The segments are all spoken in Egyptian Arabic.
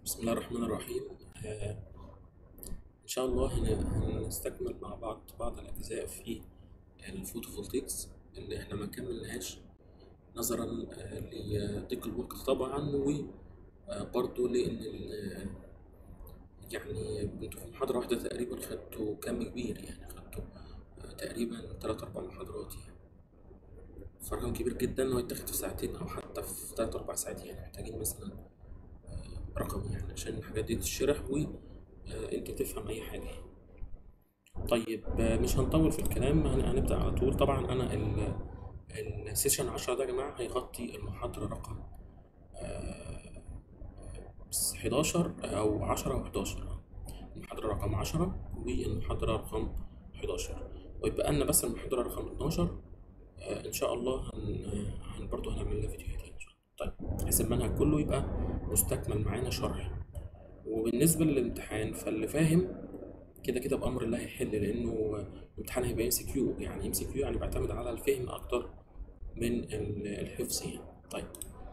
بسم الله الرحمن الرحيم آه، إن شاء الله هن- هنستكمل مع بعض بعض الأجزاء في الفوتوفولتيكس اللي إحنا ما كملناهاش نظرا آه، لضيق الوقت طبعا وبرضه لأن ال- يعني انتوا في محاضرة واحدة تقريبا خدتوا كم كبير يعني خدتوا آه، تقريبا تلات أربع محاضرات يعني فرقم كبير جدا إنه يتاخد في ساعتين أو حتى في تلات أربع ساعات يعني محتاجين مثلا رقم يعني عشان الحاجات دي تشرح وانت تفهم اي حاجة يعني. طيب آه، مش هنطول في الكلام هن- هنبدأ على طول طبعا انا ال السيشن 10 ده يا جماعة هيغطي المحاضرة رقم آه، 11 او 10 و 11 المحاضرة رقم 10 والمحاضرة رقم 11 ويبقى لنا بس المحاضرة رقم 12 آه، ان شاء الله هن, هن برضه هنعمل لها فيديوهات يعني طيب بحيث المنهج كله يبقى مستكمل معانا شرح وبالنسبة للامتحان فاللي فاهم كده كده بأمر الله هيحل لأنه الامتحان هيبقى ام سي كيو يعني ام سي كيو يعني بيعتمد على الفهم أكتر من ال- الحفظ يعني طيب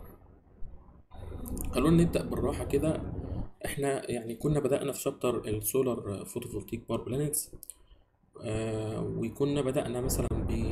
خلونا نبدأ بالراحة كده احنا يعني كنا بدأنا في شابتر السولار فوتوفولتيك بار بلانيتس آه وكنا بدأنا مثلا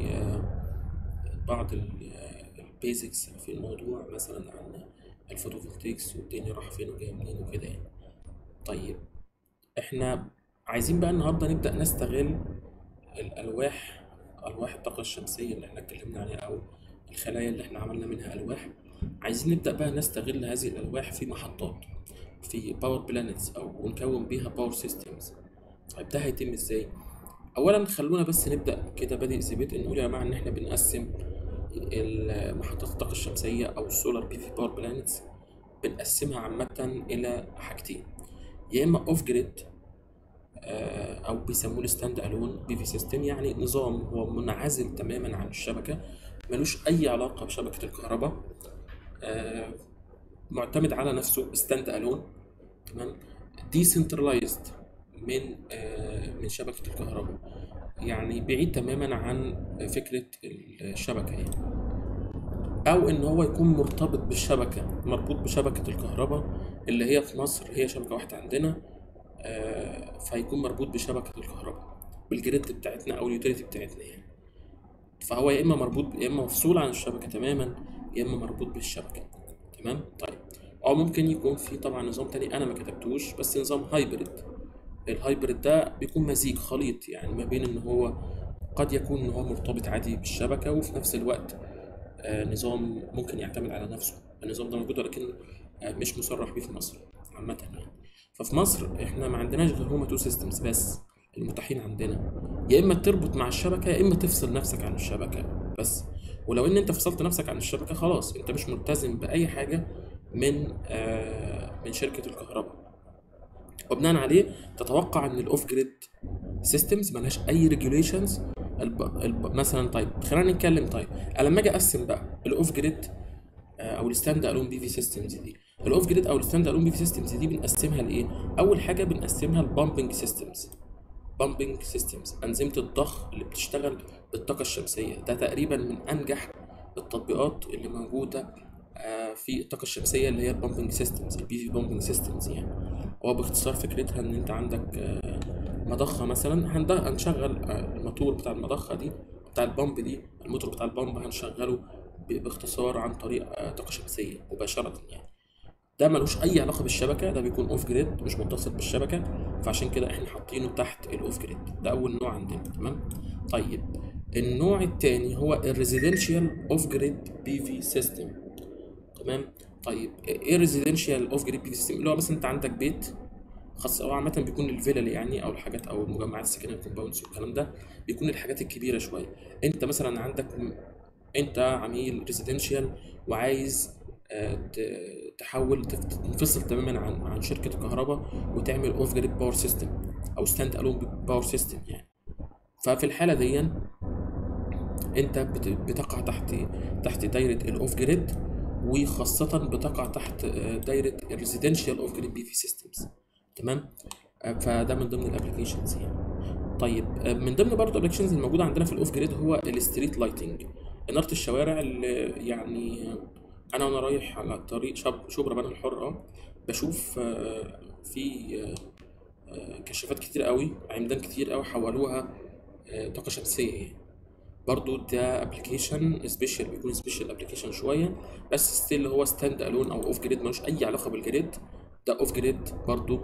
ببعض البيزكس في الموضوع مثلا عن الفوتوفولتيكس والدنيا رايحة فين وجاية منين وكده يعني طيب احنا عايزين بقى النهارده نبدأ نستغل الألواح ألواح الطاقة الشمسية اللي احنا اتكلمنا عليها أو الخلايا اللي احنا عملنا منها ألواح عايزين نبدأ بقى نستغل هذه الألواح في محطات في باور بلانتس أو ونكون بيها باور سيستمز طيب ده هيتم ازاي؟ أولا خلونا بس نبدأ كده بادئ زبيت نقول يا جماعة إن احنا بنقسم ال- محطات الطاقة الشمسية أو السولار بي في باور بلانتس بنقسمها عامة إلى حاجتين يا إما أوف جريد او بيسموه الستاند الون بي في سيستم يعني نظام هو منعزل تماما عن الشبكه ملوش اي علاقه بشبكه الكهرباء آه، معتمد على نفسه ستاند الون تمام ديسنترلايزد من آه، من شبكه الكهرباء يعني بعيد تماما عن فكره الشبكه يعني او ان هو يكون مرتبط بالشبكه مربوط بشبكه الكهرباء اللي هي في مصر هي شبكه واحده عندنا آه، فهيكون مربوط بشبكة الكهرباء بالجريد بتاعتنا أو اليوتيليتي بتاعتنا يعني فهو يا إما مربوط يا إما مفصول عن الشبكة تماما يا إما مربوط بالشبكة تمام طيب أو ممكن يكون في طبعا نظام تاني أنا ما كتبتوش بس نظام هايبريد الهايبريد ده بيكون مزيج خليط يعني ما بين إن هو قد يكون إن هو مرتبط عادي بالشبكة وفي نفس الوقت آه، نظام ممكن يعتمد على نفسه النظام ده موجود ولكن آه، مش مصرح بيه في مصر عامة يعني ففي مصر احنا ما عندناش غير هما تو سيستمز بس المتاحين عندنا يا اما تربط مع الشبكة يا اما تفصل نفسك عن الشبكة بس ولو ان انت فصلت نفسك عن الشبكة خلاص انت مش ملتزم بأي حاجة من آه من شركة الكهرباء وبناء عليه تتوقع ان الاوف جريد سيستمز ملهاش اي ريجوليشنز الب... الب... مثلا طيب خلينا نتكلم طيب انا لما اجي اقسم بقى الاوف جريد او الستاند الون بي في سيستمز دي الاوف جريد او الستاند الون بي في سيستمز دي بنقسمها لايه اول حاجه بنقسمها لبامبنج سيستمز بامبنج سيستمز انظمه الضخ اللي بتشتغل بالطاقه الشمسيه ده تقريبا من انجح التطبيقات اللي موجوده آه، في الطاقه الشمسيه اللي هي البامبنج سيستمز البي في بامبنج سيستمز يعني هو باختصار فكرتها ان انت عندك آه، مضخه مثلا هند- هنشغل آه، الموتور بتاع المضخه دي بتاع البامب دي الموتور بتاع البامب هنشغله ب- باختصار عن طريق آه، طاقه شمسيه مباشره يعني ده ملوش اي علاقه بالشبكه ده بيكون اوف جريد مش متصل بالشبكه فعشان كده احنا حاطينه تحت الاوف جريد ده اول نوع عندنا تمام طيب النوع الثاني هو الريزيدنشال اوف جريد بي في سيستم تمام طيب ايه ريزيدنشال اوف جريد بي في سيستم اللي هو مثلا انت عندك بيت خاص او عامه بيكون الفيلل يعني او الحاجات او المجمعات السكنيه الكومباوندز والكلام ده بيكون الحاجات الكبيره شويه انت مثلا عندك انت عميل ريزيدنشال وعايز آه، ت- تحول تف- تنفصل تماما عن عن شركه الكهرباء وتعمل اوف جريد باور سيستم او ستاند الون باور سيستم يعني ففي الحاله دي انت بت- بتقع تحت تحت دايره الاوف جريد وخاصه بتقع تحت آه، دايره الريزيدنشال اوف جريد بي في سيستمز تمام آه، فده من ضمن الابلكيشنز يعني طيب آه، من ضمن برضه الابلكيشنز الموجوده عندنا في الاوف جريد هو الستريت لايتنج اناره الشوارع اللي يعني انا وانا رايح على طريق شب شبرا بنها الحر اه بشوف آه، في آه، آه، كشافات كتير قوي عمدان كتير قوي حولوها آه، طاقة شمسية يعني برضو ده ابلكيشن سبيشال بيكون سبيشال ابلكيشن شويه بس ستيل هو ستاند الون او اوف جريد ملوش اي علاقه بالجريد ده اوف جريد برضو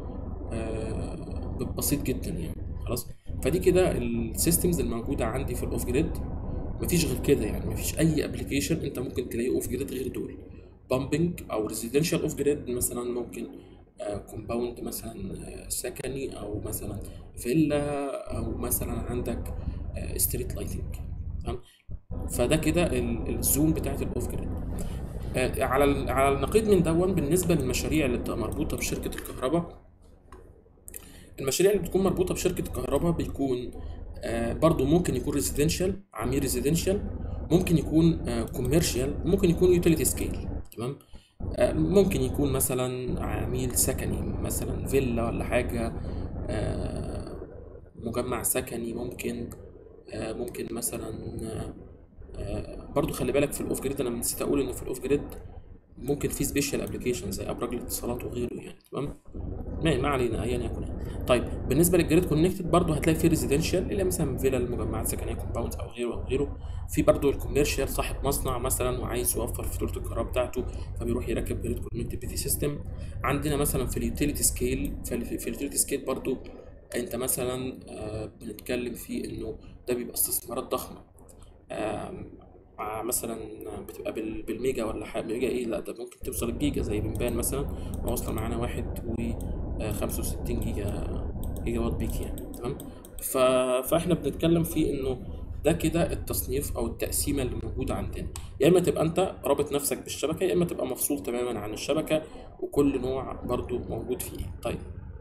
آه بسيط جدا يعني خلاص فدي كده السيستمز الموجوده عندي في الاوف جريد مفيش غير كده يعني مفيش اي ابلكيشن انت ممكن تلاقيه اوف جريد غير دول بامبنج او ريزيدنشال اوف جريد مثلا ممكن كومباوند مثلا آه، سكني او مثلا فيلا او مثلا عندك ستريت لايتنج تمام فده كده ال- الزوم بتاعت الاوف جريد آه، على ال- على النقيض من دون بالنسبه للمشاريع اللي بتبقى مربوطه بشركه الكهرباء المشاريع اللي بتكون مربوطه بشركه الكهرباء بيكون آه، برضو ممكن يكون ريزيدنشال عميل ريزيدنشال ممكن يكون كوميرشال ممكن يكون يوتيليتي سكيل تمام آه، ممكن يكون مثلا عميل سكني مثلا فيلا ولا حاجه آه، مجمع سكني ممكن آه، ممكن مثلا آه، آه، برضو خلي بالك في الاوف جريد انا نسيت اقول ان في الاوف جريد ممكن في سبيشال ابلكيشن زي ابراج الاتصالات وغيره يعني تمام ما ما علينا ايا يكن يعني. طيب بالنسبه للجريد كونكتد برضو هتلاقي في ريزيدنشال اللي مثلا فيلا المجمعات سكنيه كومباوند او غيره او غيره في برضو الكوميرشال صاحب مصنع مثلا وعايز يوفر فاتوره الكهرباء بتاعته فبيروح يركب جريد كونكتد بي تي سيستم عندنا مثلا في اليوتيليتي سكيل في اليوتيليتي سكيل برضو انت مثلا آه، بنتكلم في انه ده بيبقى استثمارات ضخمه آم، مع مثلا بتبقى بال- بالميجا ولا حاجه ميجا ايه لا ده ممكن توصل الجيجا زي بنبان مثلا واصله معانا واحد و آه، 65 جيجا جيجا وات بيك يعني تمام ف... فاحنا بنتكلم في انه ده كده التصنيف او التقسيمه اللي موجوده عندنا يا اما تبقى انت رابط نفسك بالشبكه يا اما تبقى مفصول تماما عن الشبكه وكل نوع برضو موجود فيه طيب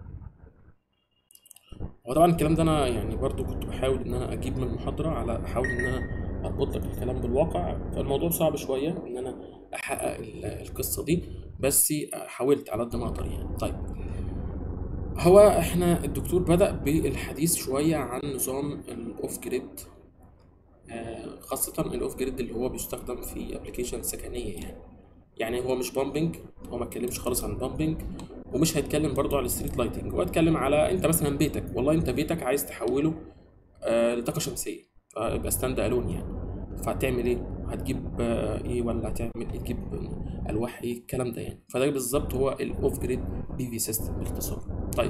هو طبعا الكلام ده انا يعني برضو كنت بحاول ان انا اجيب من المحاضره على احاول ان انا اربط لك الكلام بالواقع فالموضوع صعب شويه ان انا احقق ال- القصه دي بس حاولت على قد ما اقدر يعني طيب هو احنا الدكتور بدأ بالحديث شويه عن نظام الاوف جريد آه، خاصة الاوف جريد اللي هو بيستخدم في ابلكيشن سكنية يعني يعني هو مش بامبنج هو ما اتكلمش خالص عن بامبنج ومش هيتكلم برضو على الستريت لايتنج هو اتكلم على انت مثلا بيتك والله انت بيتك عايز تحوله آه لطاقة شمسية فيبقى ستاند الون يعني فهتعمل ايه؟ هتجيب آه ايه ولا هتعمل ايه؟ تجيب الواح ايه الكلام ده يعني فده بالظبط هو الاوف جريد بي في سيستم باختصار طيب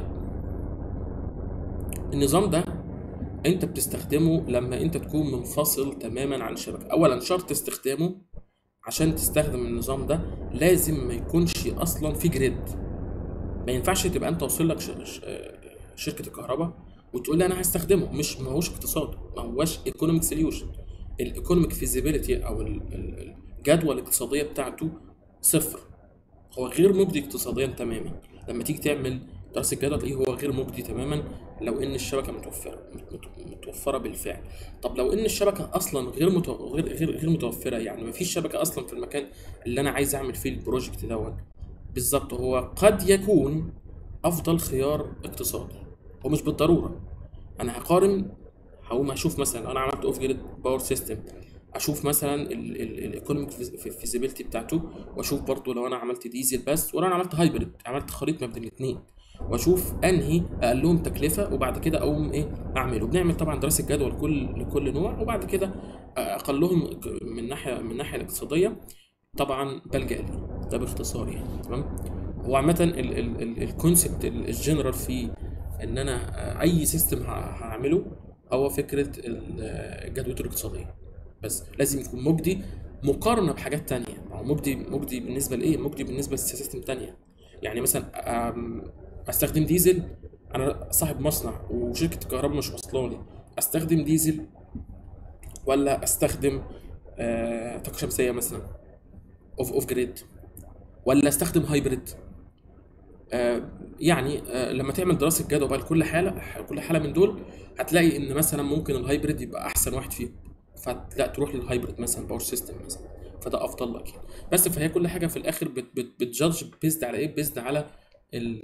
النظام ده انت بتستخدمه لما انت تكون منفصل تماما عن الشبكه اولا شرط استخدامه عشان تستخدم النظام ده لازم ما يكونش اصلا في جريد ما ينفعش تبقى انت واصل لك ش... ش... شركه الكهرباء وتقول لي انا هستخدمه مش ما هوش اقتصاد ما هوش ايكونوميك سوليوشن الايكونوميك فيزيبيليتي او ال- ال- الجدوى الاقتصاديه بتاعته صفر هو غير مجدي اقتصاديا تماما لما تيجي تعمل دراسه جدوى تلاقيه هو غير مجدي تماما لو ان الشبكه متوفره مت- متوفره بالفعل طب لو ان الشبكه اصلا غير متو... غير غير غير متوفره يعني ما فيش شبكه اصلا في المكان اللي انا عايز اعمل فيه البروجكت دوت بالظبط هو قد يكون افضل خيار اقتصادي هو مش بالضروره انا هقارن هقوم اشوف مثلا لو انا عملت اوف جريد باور سيستم اشوف مثلا الايكونوميك فيزيبيليتي بتاعته واشوف برضو لو انا عملت ديزل بس ولا انا عملت هايبريد عملت خليط ما بين الاثنين واشوف انهي اقلهم تكلفه وبعد كده اقوم ايه اعمله بنعمل طبعا دراسه جدوى لكل لكل نوع وبعد كده اقلهم من ناحيه من الناحيه الاقتصاديه طبعا بلجأ ليه ده باختصار يعني تمام هو عامة الكونسبت الجنرال في ان انا آه، اي سيستم هعمله هو فكرة ال- جدوته الاقتصادية بس لازم يكون مجدي مقارنة بحاجات تانية ما هو مجدي مجدي بالنسبة لإيه؟ مجدي بالنسبة لسيستم تانية يعني مثلا آم، استخدم ديزل انا صاحب مصنع وشركة الكهرباء مش واصلة لي استخدم ديزل ولا استخدم آه، طاقة شمسية مثلا اوف اوف جريد ولا استخدم هايبريد آه يعني آه لما تعمل دراسه جدوى بقى لكل حاله كل حاله من دول هتلاقي ان مثلا ممكن الهايبريد يبقى احسن واحد فيهم فلا تروح للهايبريد مثلا باور سيستم مثلا فده افضل لك يعني بس فهي كل حاجه في الاخر بت بت بتجادج بيزد على ايه بيزد على ال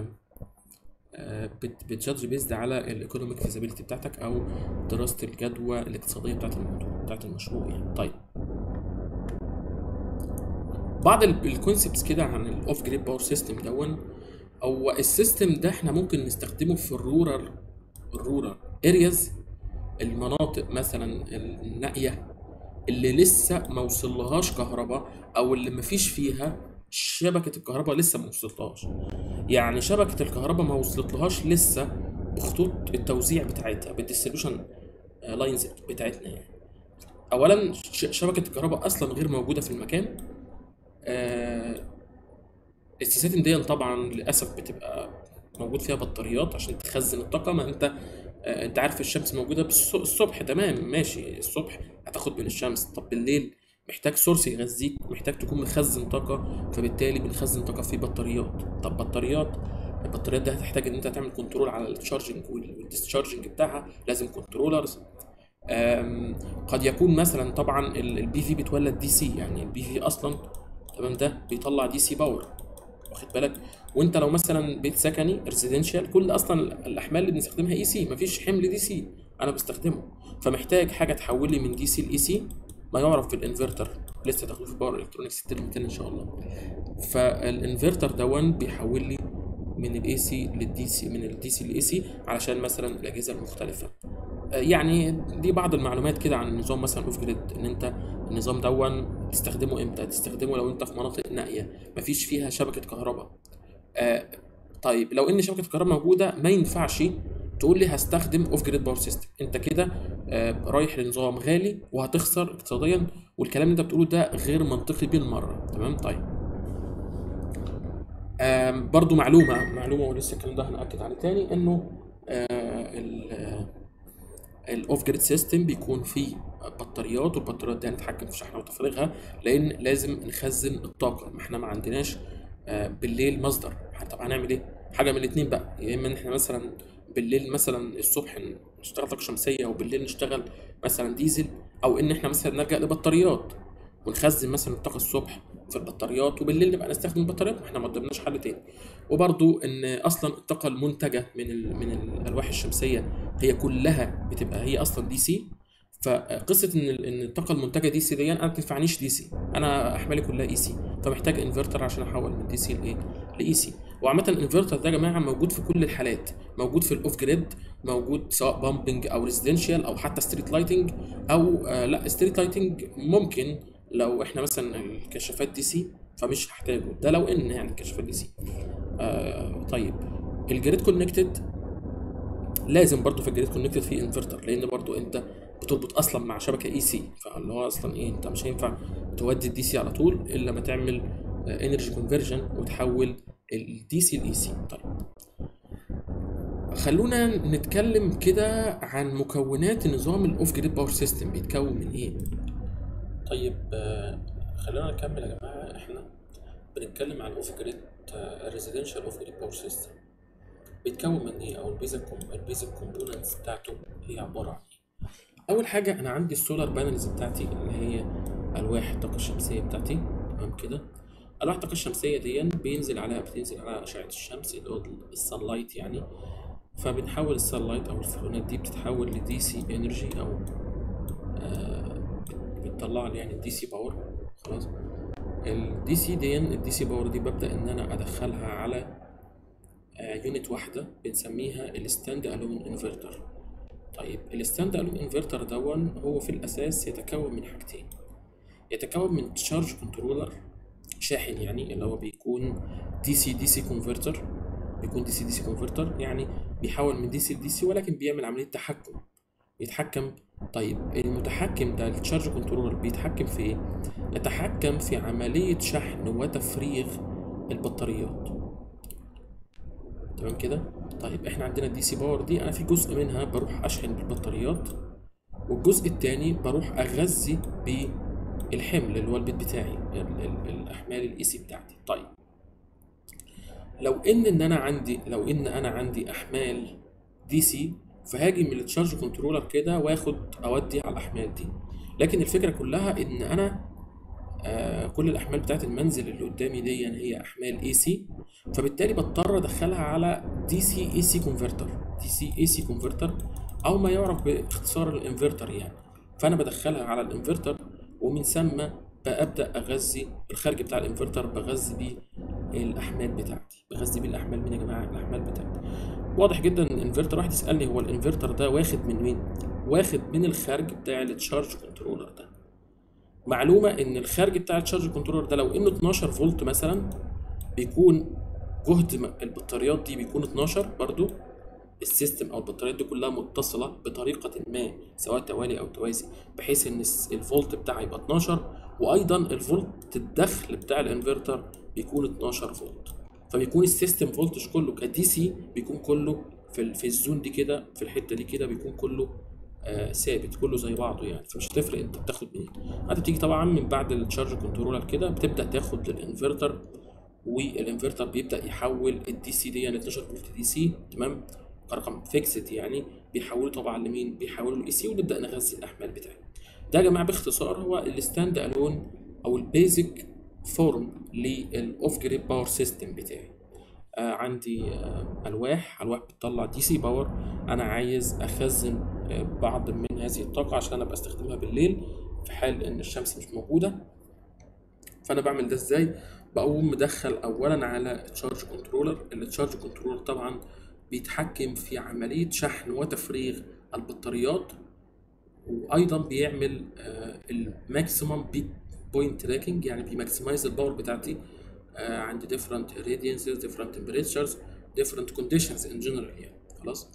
آه، بت- بتجادج بيزد على الايكونوميك فيزابيلتي بتاعتك او دراسه الجدوى الاقتصاديه بتاعت الموضوع بتاعت المشروع يعني طيب بعض الكونسبتس كده عن الاوف جريد باور سيستم دون هو السيستم ده احنا ممكن نستخدمه في الرورال الرورال ارياز المناطق مثلا النائيه اللي لسه ما وصلهاش كهرباء او اللي ما فيش فيها شبكه الكهرباء لسه ما وصلتهاش يعني شبكه الكهرباء ما وصلتلهاش لسه بخطوط التوزيع بتاعتها بالديستريبيوشن لاينز بتاعتنا يعني اولا ش- شبكه الكهرباء اصلا غير موجوده في المكان آه، السيستم دي طبعا للاسف بتبقى موجود فيها بطاريات عشان تخزن الطاقه ما انت آه، انت عارف الشمس موجوده بالص- الصبح تمام ماشي الصبح هتاخد من الشمس طب بالليل محتاج سورس يغذيك محتاج تكون مخزن طاقه فبالتالي بنخزن طاقه في بطاريات طب بطاريات البطاريات دي هتحتاج ان انت تعمل كنترول على التشارجنج والديسشارجنج بتاعها لازم كنترولرز أم، قد يكون مثلا طبعا البي في بتولد دي سي يعني البي في اصلا تمام ده بيطلع دي سي باور واخد بالك وانت لو مثلا بيت سكني ريزيدنشال كل اصلا الاحمال اللي بنستخدمها اي سي مفيش حمل دي سي انا بستخدمه فمحتاج حاجه تحول لي من دي سي لاي سي ما يعرف بالانفرتر لسه داخل في باور الكترونكس الترم ان شاء الله فالانفرتر دون بيحول لي من الاي سي للدي سي من الدي سي للاي سي علشان مثلا الاجهزه المختلفه يعني دي بعض المعلومات كده عن النظام مثلا اوف جريد ان انت النظام دون تستخدمه امتى تستخدمه لو انت في مناطق نائيه مفيش فيها شبكه كهرباء آه طيب لو ان شبكه الكهرباء موجوده ما ينفعش تقول لي هستخدم اوف جريد باور سيستم انت كده آه رايح لنظام غالي وهتخسر اقتصاديا والكلام اللي انت بتقوله ده غير منطقي بالمره تمام طيب آم، برضو معلومه معلومه ولسه الكلام ده هنأكد عليه تاني انه الاوف جريد سيستم بيكون فيه بطاريات والبطاريات دي هنتحكم في شحنها وتفريغها لان لازم نخزن الطاقه ما احنا ما عندناش آه، بالليل مصدر طب هنعمل ايه حاجه من الاتنين بقى يا اما ان احنا مثلا بالليل مثلا الصبح نشتغل طاقه شمسيه وبالليل نشتغل مثلا ديزل او ان احنا مثلا نلجأ لبطاريات ونخزن مثلا الطاقه الصبح في البطاريات وبالليل نبقى نستخدم البطاريات ما احنا ما قدامناش حل تاني وبرضو ان اصلا الطاقه المنتجه من ال من الالواح الشمسيه هي كلها بتبقى هي اصلا دي سي فقصه ان ال- ان الطاقه المنتجه دي سي دي انا ما تنفعنيش دي سي انا احمالي كلها اي سي فمحتاج انفرتر عشان احول من دي سي لايه لاي سي وعامه الانفرتر ده يا جماعه موجود في كل الحالات موجود في الاوف جريد موجود سواء بامبنج او ريزيدنشال او حتى ستريت لايتنج او آه لا ستريت لايتنج ممكن لو احنا مثلا الكشافات دي سي فمش هحتاجه ده لو ان يعني الكشافات دي سي آه طيب الجريد كونكتد لازم برضو في الجريد كونكتد في انفرتر لان برضو انت بتربط اصلا مع شبكه اي سي فاللي هو اصلا ايه انت مش هينفع تودي الدي سي على طول الا ما تعمل انرجي كونفرجن وتحول الدي سي لاي سي طيب خلونا نتكلم كده عن مكونات النظام الاوف جريد باور سيستم بيتكون من ايه طيب آه، خلينا نكمل يا جماعه احنا بنتكلم عن الاوف جريد الريزيدنشال اوف جريد باور سيستم بيتكون من ايه او البيزك البيزك كومبوننتس بتاعته هي عباره عن ايه اول حاجه انا عندي السولار بانلز بتاعتي اللي هي الواح الطاقه الشمسيه بتاعتي تمام كده الواح الطاقه الشمسيه دي بينزل عليها بتنزل عليها اشعه الشمس اللي هو الصن لايت يعني فبنحول الصن لايت او الفوتونات دي بتتحول لدي سي انرجي او آه بتطلع لي يعني الدي سي باور خلاص الدي سي دي الدي سي باور دي ببدا ان انا ادخلها على يونت واحده بنسميها الستاند الون انفرتر طيب الستاند الون انفرتر دون هو في الاساس يتكون من حاجتين يتكون من تشارج كنترولر شاحن يعني اللي هو بيكون دي سي دي سي كونفرتر بيكون دي سي دي سي كونفرتر يعني بيحول من دي سي لدي سي ولكن بيعمل عمليه تحكم بيتحكم طيب المتحكم ده التشارج كنترولر بيتحكم في ايه يتحكم في عمليه شحن وتفريغ البطاريات تمام كده طيب احنا عندنا الدي سي باور دي انا في جزء منها بروح اشحن بالبطاريات والجزء التاني بروح اغذي بالحمل اللي هو البيت بتاعي ال- ال- الاحمال الاي سي بتاعتي طيب لو ان ان انا عندي لو ان انا عندي احمال دي سي فهاجي من التشارج كنترولر كده واخد اودي على الاحمال دي لكن الفكره كلها ان انا آه كل الاحمال بتاعت المنزل اللي قدامي دي هي احمال اي سي فبالتالي بضطر ادخلها على دي سي اي سي كونفرتر دي سي اي سي كونفرتر او ما يعرف باختصار الانفرتر يعني فانا بدخلها على الانفرتر ومن ثم ببدا اغذي الخارج بتاع الانفرتر بغذي بيه الاحمال بتاعتي بغذي بيه الاحمال مين يا جماعه الاحمال بتاعتي واضح جدا ان الانفرتر واحد يسالني هو الانفرتر ده واخد من مين واخد من الخارج بتاع التشارج كنترولر ده معلومه ان الخارج بتاع التشارج كنترولر ده لو انه 12 فولت مثلا بيكون جهد م- البطاريات دي بيكون 12 برضو السيستم او البطاريات دي كلها متصله بطريقه ما سواء توالي او توازي بحيث ان الس- الفولت بتاعها يبقى 12 وايضا الفولت الدخل بتاع الانفرتر بيكون 12 فولت فبيكون السيستم فولتج كله كدي سي بيكون كله في ال- في الزون دي كده في الحته دي كده بيكون كله آه ثابت كله زي بعضه يعني فمش هتفرق انت بتاخد منين انت بتيجي طبعا من بعد التشارج كنترولر كده بتبدا تاخد للانفرتر والانفرتر بيبدا يحول الدي سي دي يعني 12 فولت دي سي تمام رقم فيكسد يعني بيحوله طبعا لمين بيحوله الاي سي ونبدا نغذي الاحمال بتاعتنا ده يا جماعه باختصار هو الستاند الون او البيزك فورم للاوف جريد باور سيستم بتاعي آه عندي آه الواح الواح بتطلع دي سي باور انا عايز اخزن آه بعض من هذه الطاقه عشان ابقى استخدمها بالليل في حال ان الشمس مش موجوده فانا بعمل ده ازاي بقوم مدخل اولا على تشارج كنترولر التشارج كنترولر طبعا بيتحكم في عمليه شحن وتفريغ البطاريات وايضا بيعمل الماكسيمم بيك بوينت تراكنج يعني بيماكسمايز الباور بتاعتي آه، عند different radiances different temperatures different conditions in general يعني خلاص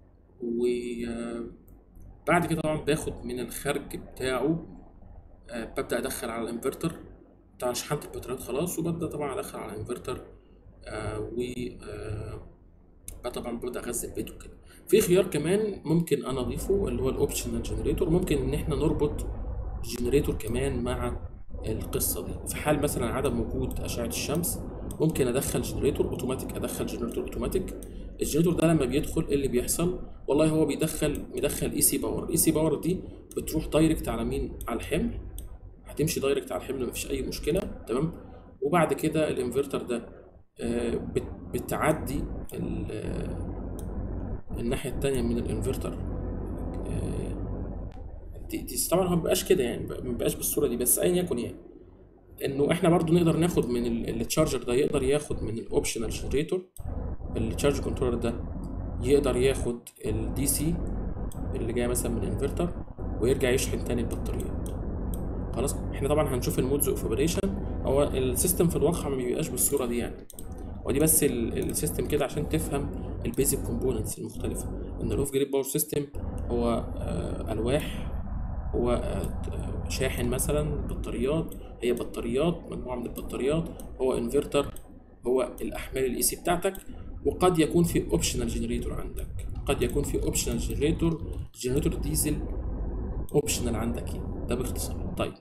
وبعد كده طبعا باخد من الخارج بتاعه آه، ببدأ أدخل على الانفرتر طبعا شحنت البطاريات خلاص وببدأ طبعا أدخل على الانفرتر آه، و آه، بقى طبعا ببدأ أغذي البيت وكده في خيار كمان ممكن أنا أضيفه اللي هو الأوبشنال جنريتور ممكن إن إحنا نربط جنريتور كمان مع القصة دي في حال مثلا عدم وجود أشعة الشمس ممكن أدخل جنريتور أوتوماتيك أدخل جنريتور أوتوماتيك الجنريتور ده لما بيدخل إيه اللي بيحصل والله هو بيدخل مدخل اي سي باور اي سي باور دي بتروح دايركت على مين على الحمل هتمشي دايركت على الحمل مفيش اي مشكله تمام وبعد كده الانفرتر ده آه، بت- بتعدي ال- آه، الناحيه التانية من الانفرتر آه، دي, دي طبعا هو مبيبقاش كده يعني مبيبقاش بالصوره دي بس ايا يكن يعني انه احنا برضو نقدر ناخد من ال- التشارجر ده يقدر ياخد من الاوبشنال جنريتور التشارج كنترولر ده يقدر ياخد الدي سي اللي جاي مثلا من الانفرتر ويرجع يشحن تاني البطاريات خلاص احنا طبعا هنشوف المودز اوف اوبريشن هو السيستم في الواقع ما بيبقاش بالصوره دي يعني ودي بس ال- السيستم كده عشان تفهم البيزك كومبوننتس المختلفه ان الاوف جريد باور سيستم هو آه، الواح هو آه، شاحن مثلا بطاريات هي بطاريات مجموعه من البطاريات هو انفرتر هو الاحمال الاي سي بتاعتك وقد يكون في اوبشنال جنريتور عندك قد يكون في اوبشنال جنريتور جنريتور ديزل اوبشنال عندك يعني ده باختصار طيب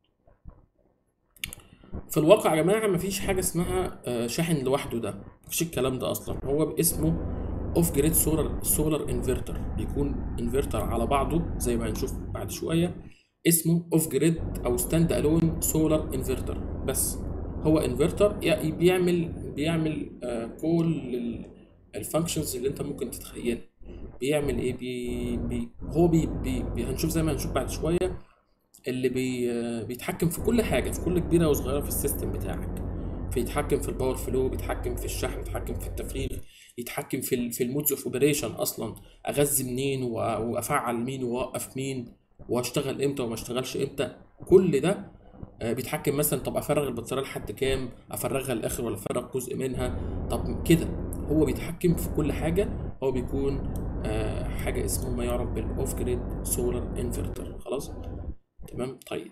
في الواقع يا جماعه مفيش حاجه اسمها آه، شاحن لوحده ده مفيش الكلام ده اصلا هو اسمه اوف جريد سولار سولار انفرتر بيكون انفرتر على بعضه زي ما هنشوف بعد شويه اسمه اوف جريد او ستاند الون سولار انفرتر بس هو انفرتر يعني بيعمل بيعمل آه، كل الفانكشنز اللي انت ممكن تتخيلها بيعمل ايه بي بي هو بي بي بي هنشوف زي ما هنشوف بعد شويه اللي بي آه، بيتحكم في كل حاجه في كل كبيره وصغيره في السيستم بتاعك بيتحكم في الباور فلو بيتحكم في الشحن بيتحكم في التفريغ يتحكم في ال في المودز اوف اوبريشن اصلا اغذي منين وأ- وافعل مين واوقف مين واشتغل امتى وما اشتغلش امتى كل ده آه، بيتحكم مثلا طب افرغ البطاريه لحد كام افرغها الاخر ولا افرغ جزء منها طب كده هو بيتحكم في كل حاجه هو بيكون آه، حاجه اسمه ما يعرف بالاوف جريد سولار انفرتر خلاص تمام طيب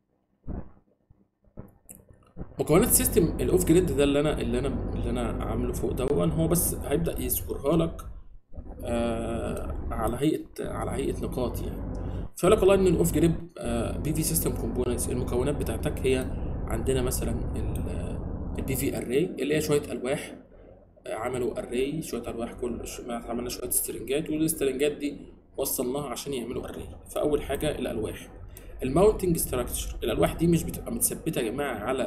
مكونات السيستم الاوف جريد ده اللي انا اللي انا اللي انا عامله فوق دون هو بس هيبدا يذكرها لك آه على هيئه على هيئه نقاط يعني فيقول لك والله ان الاوف جريد بي في سيستم كومبوننتس المكونات بتاعتك هي عندنا مثلا البي في اري اللي هي شويه الواح آه، عملوا اري شويه الواح كل ش- ما عملنا شويه سترنجات والسترنجات دي وصلناها عشان يعملوا اري فاول حاجه الالواح الماونتنج ستراكشر الالواح دي مش بتبقى متثبته يا جماعه على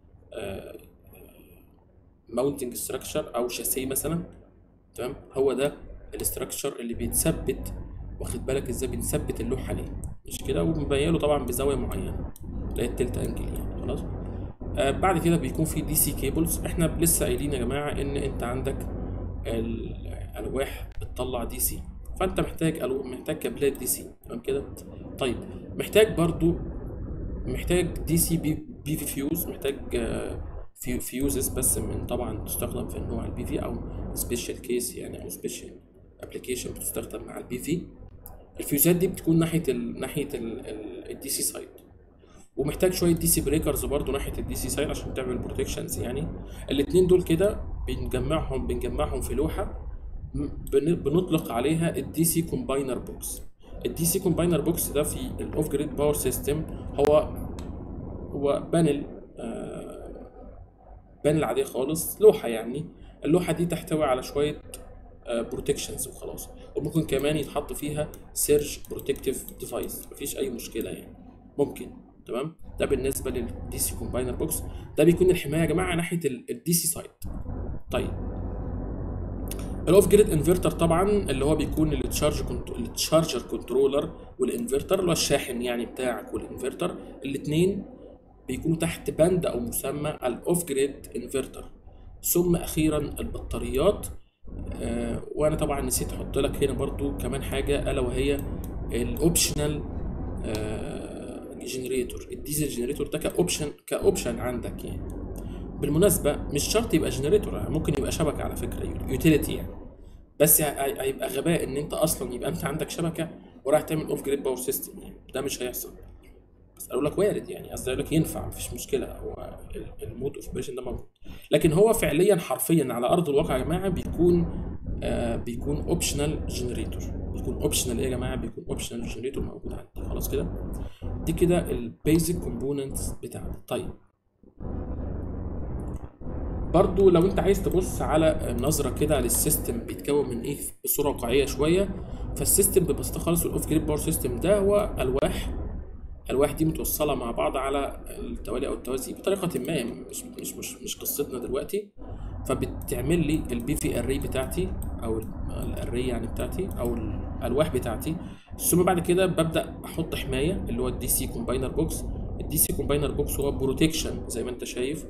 ماونتنج ستراكشر او شاسيه مثلا تمام هو ده الاستراكشر اللي بيتثبت واخد بالك ازاي بنثبت اللوحه ليه مش كده ومبين له طبعا بزاويه معينه اللي هي التلت انجل يعني خلاص آه بعد كده بيكون في دي سي كيبلز احنا لسه قايلين يا جماعه ان انت عندك الالواح بتطلع دي سي فانت محتاج ألو... محتاج كابلات دي سي تمام كده طيب محتاج برضو محتاج دي سي بي بي في فيوز محتاج آه، في فيوزز بس من طبعا تستخدم في النوع البي في او سبيشال كيس يعني او سبيشال ابلكيشن بتستخدم مع البي في الفيوزات دي بتكون ناحيه ال ناحيه الدي سي سايد ومحتاج شويه دي سي بريكرز برضو ناحيه الدي سي سايد عشان تعمل بروتكشنز يعني الاثنين دول كده بنجمعهم بنجمعهم في لوحه بن- بنطلق عليها الدي سي كومباينر بوكس الدي سي كومباينر بوكس ده في الاوف جريد باور سيستم هو هو بانل آه، بانل عاديه خالص لوحه يعني اللوحه دي تحتوي على شويه بروتكشنز وخلاص وممكن كمان يتحط فيها سيرج بروتكتيف ديفايس مفيش اي مشكله يعني ممكن تمام ده بالنسبه للدي سي كومباينر بوكس ده بيكون الحمايه يا جماعه ناحيه الدي سي سايد طيب الاوف جريد انفرتر طبعا اللي هو بيكون التشارج كنت... التشارجر كنترولر والانفرتر اللي هو الشاحن يعني بتاعك والانفرتر الاثنين بيكونوا تحت بند او مسمى الاوف جريد انفرتر ثم اخيرا البطاريات آه وانا طبعا نسيت احط لك هنا برضو كمان حاجه الا وهي الاوبشنال جنريتور الديزل جنريتور ده كاوبشن كاوبشن عندك يعني بالمناسبه مش شرط يبقى جنريتور ممكن يبقى شبكه على فكره يوتيليتي يعني بس هي- هيبقى غباء ان انت اصلا يبقى انت عندك شبكه ورايح تعمل اوف جريد باور سيستم يعني ده مش هيحصل بس قالوا لك وارد يعني قصدي قالوا لك ينفع مفيش مشكله هو ال- المود اوف اوبريشن ده موجود لكن هو فعليا حرفيا على ارض الواقع يا جماعه بيكون آه بيكون اوبشنال جنريتور بيكون اوبشنال ايه يا جماعه بيكون اوبشنال جنريتور موجود عندي خلاص كده دي كده البيزك كومبوننتس بتاعتي طيب برضو لو انت عايز تبص على نظرة كده للسيستم بيتكون من ايه بصورة واقعية شوية فالسيستم ببساطة خالص الاوف جريد باور سيستم ده هو الواح الالواح دي متوصله مع بعض على التوالي او التوازي بطريقه ما مش مش مش, مش قصتنا دلوقتي فبتعمل لي البي في اري بتاعتي او الاري يعني بتاعتي او الالواح بتاعتي ثم بعد كده ببدا احط حمايه اللي هو الدي سي كومباينر بوكس الدي سي كومباينر بوكس هو بروتكشن زي ما انت شايف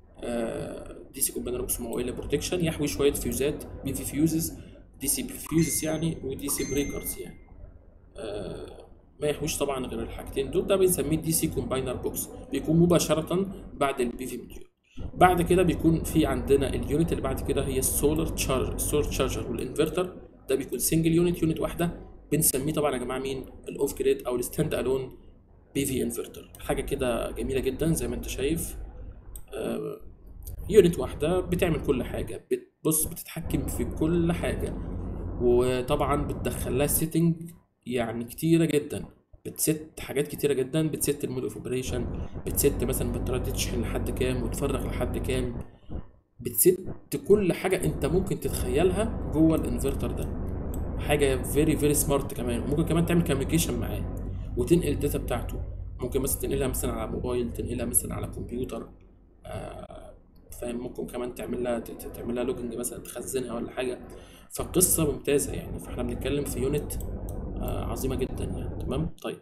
دي سي كومباينر بوكس هو الا بروتكشن يحوي شويه فيوزات بي في فيوزز دي سي فيوزز يعني ودي سي بريكرز يعني آه، ما يحويش طبعا غير الحاجتين دول ده بنسميه دي سي كومباينر بوكس بيكون مباشره بعد البي في موديول بعد كده بيكون في عندنا اليونت اللي بعد كده هي السولار تشارجر السولار تشارجر والانفرتر ده بيكون سنجل يونت يونت واحده بنسميه طبعا يا جماعه مين الاوف جريد او الستاند الون بي في انفرتر حاجه كده جميله جدا زي ما انت شايف آه، يونت واحده بتعمل كل حاجه بتبص بتتحكم في كل حاجه وطبعا بتدخل لها سيتنج يعني كتيره جدا بتست حاجات كتيره جدا بتست المود اوف اوبريشن بتست مثلا البطاريه دي تشحن لحد كام وتفرغ لحد كام بتست كل حاجه انت ممكن تتخيلها جوه الانفرتر ده حاجه فيري فيري سمارت كمان ممكن كمان تعمل كوميونيكيشن معاه وتنقل الداتا بتاعته ممكن مثلا تنقلها مثلا على موبايل تنقلها مثلا على كمبيوتر آه، فاهم ممكن كمان تعمل لها ت- ت- تعمل لها لوجنج مثلا تخزنها ولا حاجه فقصه ممتازه يعني فاحنا بنتكلم في يونت آه، عظيمه جدا يعني تمام طيب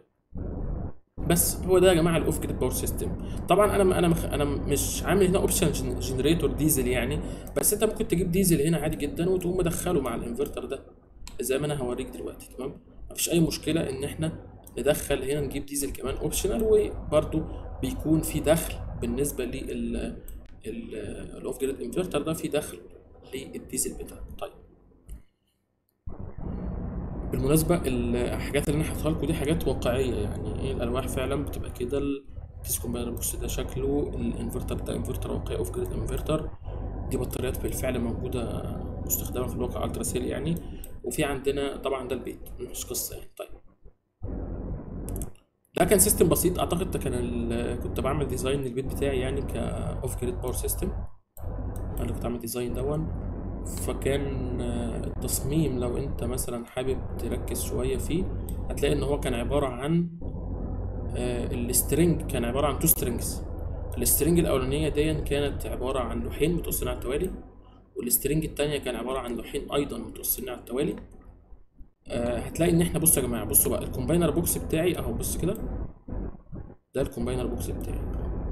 بس هو ده يا جماعه الاوف جريد باور سيستم طبعا انا انا مخ... انا مش عامل هنا اوبشن جنريتور ديزل يعني بس انت ممكن تجيب ديزل هنا عادي جدا وتقوم مدخله مع الانفرتر ده زي ما انا هوريك دلوقتي تمام مفيش اي مشكله ان احنا ندخل هنا نجيب ديزل كمان اوبشنال وبرده بيكون في دخل بالنسبه لل الاوف جريد انفرتر ده في دخل للديزل بتاعه طيب بالمناسبة الحاجات اللي انا حاططها لكم دي حاجات واقعية يعني ايه الالواح فعلا بتبقى كده الديسك كومباينر بوكس ده شكله الانفرتر ده انفرتر واقعي اوف جريد انفرتر دي بطاريات بالفعل موجودة مستخدمة في الواقع الترا سيل يعني وفي عندنا طبعا ده البيت مش قصة يعني طيب ده كان سيستم بسيط اعتقد ده كان ال- كنت بعمل ديزاين للبيت بتاعي يعني كاوف جريد باور سيستم انا اللي كنت عامل ديزاين دون فكان آه، التصميم لو انت مثلا حابب تركز شوية فيه هتلاقي ان هو كان عبارة عن آه، السترنج كان عبارة عن تو سترينجز السترنج الأولانية دي كانت عبارة عن لوحين متوصلين على التوالي والسترنج التانية كان عبارة عن لوحين أيضا متوصلين على التوالي آه هتلاقي ان احنا بصوا يا جماعه بصوا بقى الكومباينر بوكس بتاعي اهو بص كده ده الكومباينر بوكس بتاعي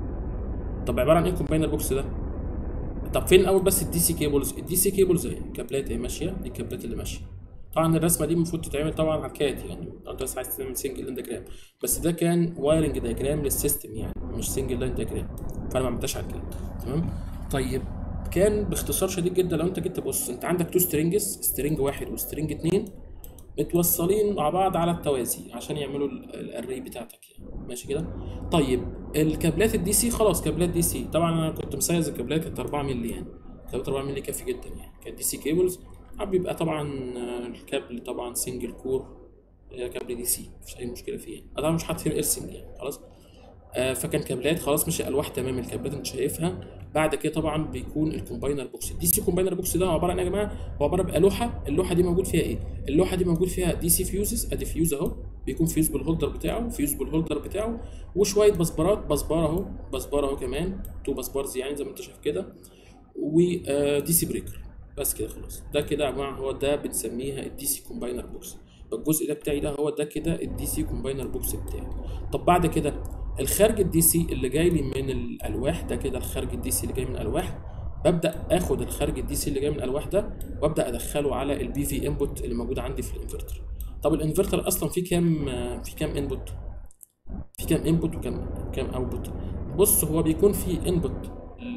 طب عباره عن ايه الكومباينر بوكس ده طب فين الاول بس الدي سي كيبلز الدي سي كيبلز اهي كابلات اهي ماشيه دي الكابلات اللي ماشيه طبعا الرسمه دي المفروض تتعمل طبعا على الكات يعني لو انت بس عايز تعمل سنجل لاين دياجرام بس ده كان وايرنج دياجرام للسيستم يعني مش سنجل لاين دياجرام فانا ما عملتهاش على الكات تمام طيب كان باختصار شديد جدا لو انت جيت تبص انت عندك تو سترينجز سترينج واحد وسترينج اتنين متوصلين مع بعض على التوازي عشان يعملوا الاري بتاعتك يعني ماشي كده طيب الكابلات الدي سي خلاص كابلات دي سي طبعا انا كنت مسيز الكابلات كانت 4 مللي يعني كابلات 4 مللي كافي جدا يعني كانت دي سي كيبلز بيبقى طبعا الكابل طبعا سنجل كور كابل دي سي مفيش اي مشكله فيه يعني طبعا مش حاطط فيه الارسنج يعني خلاص آه فكان كابلات خلاص مش الواح تمام الكابلات انت شايفها بعد كده طبعا بيكون الكومباينر بوكس الدي سي كومباينر بوكس ده هو عباره عن ايه يا جماعه هو عباره بقى لوحه اللوحه دي موجود فيها ايه اللوحه دي موجود فيها دي سي فيوزز ادي فيوز اهو بيكون فيوز بالهولدر بتاعه فيوز بالهولدر بتاعه وشويه بسبارات بسباره اهو بسباره اهو كمان تو بسبارز يعني زي ما انت شايف كده ودي سي بريكر بس كده خلاص ده كده يا جماعه هو ده بنسميها الدي سي كومباينر بوكس الجزء ده بتاعي ده هو ده كده الدي سي كومباينر بوكس بتاعي طب بعد كده الخارج الدي سي اللي جاي لي من الالواح ده كده الخارج الدي سي اللي جاي من الالواح ببدا اخد الخارج الدي سي اللي جاي من الالواح ده وابدا ادخله على البي في انبوت اللي موجود عندي في الانفرتر طب الانفرتر اصلا فيه كام في كام انبوت في كام انبوت وكام كام اوتبوت بص هو بيكون في انبوت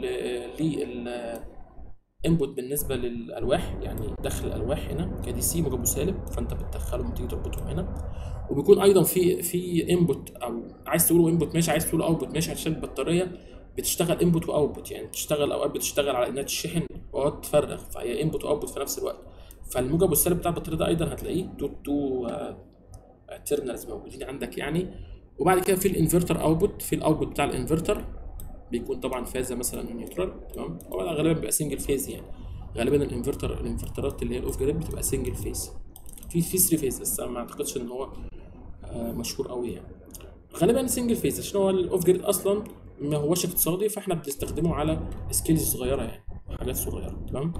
لل انبوت بالنسبه للالواح يعني دخل الالواح هنا كدي سي موجب وسالب فانت بتدخلهم تيجي تربطهم هنا وبيكون ايضا في في انبوت او عايز تقوله انبوت ماشي عايز تقوله اوتبوت ماشي عشان البطاريه بتشتغل انبوت واوتبوت يعني بتشتغل اوقات بتشتغل على انها تشحن واوقات تفرغ فهي انبوت واوتبوت في نفس الوقت فالموجب والسالب بتاع البطاريه ده ايضا هتلاقيه تو تو تيرمينالز موجودين عندك يعني وبعد كده في الانفرتر اوتبوت في الاوتبوت بتاع الانفرتر بيكون طبعا فازه مثلا نيوترال تمام هو غالبا بيبقى سنجل فيز يعني غالبا الانفرتر الانفرترات اللي هي الاوف جريد بتبقى سنجل فيز في في 3 فيز بس ما اعتقدش ان هو آه مشهور قوي يعني غالبا سنجل فيز عشان هو الاوف جريد اصلا ما هوش اقتصادي فاحنا بنستخدمه على سكيلز صغيره يعني حاجات صغيره تمام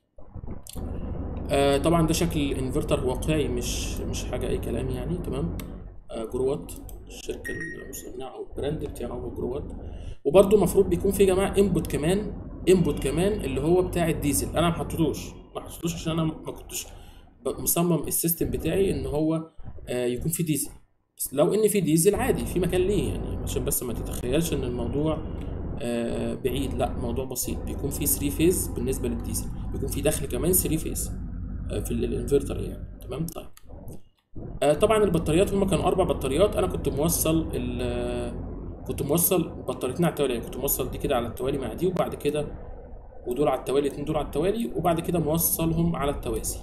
آه طبعا ده شكل الانفرتر واقعي مش مش حاجه اي كلام يعني تمام آه جروات الشركه المصنعه او البراند بتاعه هو جروات وبرده المفروض بيكون في يا جماعه انبوت كمان انبوت كمان اللي هو بتاع الديزل انا ما حطيتوش ما حطيتوش عشان انا ما كنتش مصمم السيستم بتاعي ان هو آه يكون في ديزل بس لو ان في ديزل عادي في مكان ليه يعني عشان بس ما تتخيلش ان الموضوع آه بعيد لا موضوع بسيط بيكون في 3 فيز بالنسبه للديزل بيكون في دخل كمان 3 فيز آه في الانفرتر يعني تمام طيب آه طبعا البطاريات هما كانوا اربع بطاريات انا كنت موصل كنت موصل بطاريتين على التوالي يعني كنت موصل دي كده على التوالي مع دي وبعد كده ودول على التوالي اتنين دول على التوالي وبعد كده موصلهم على التوازي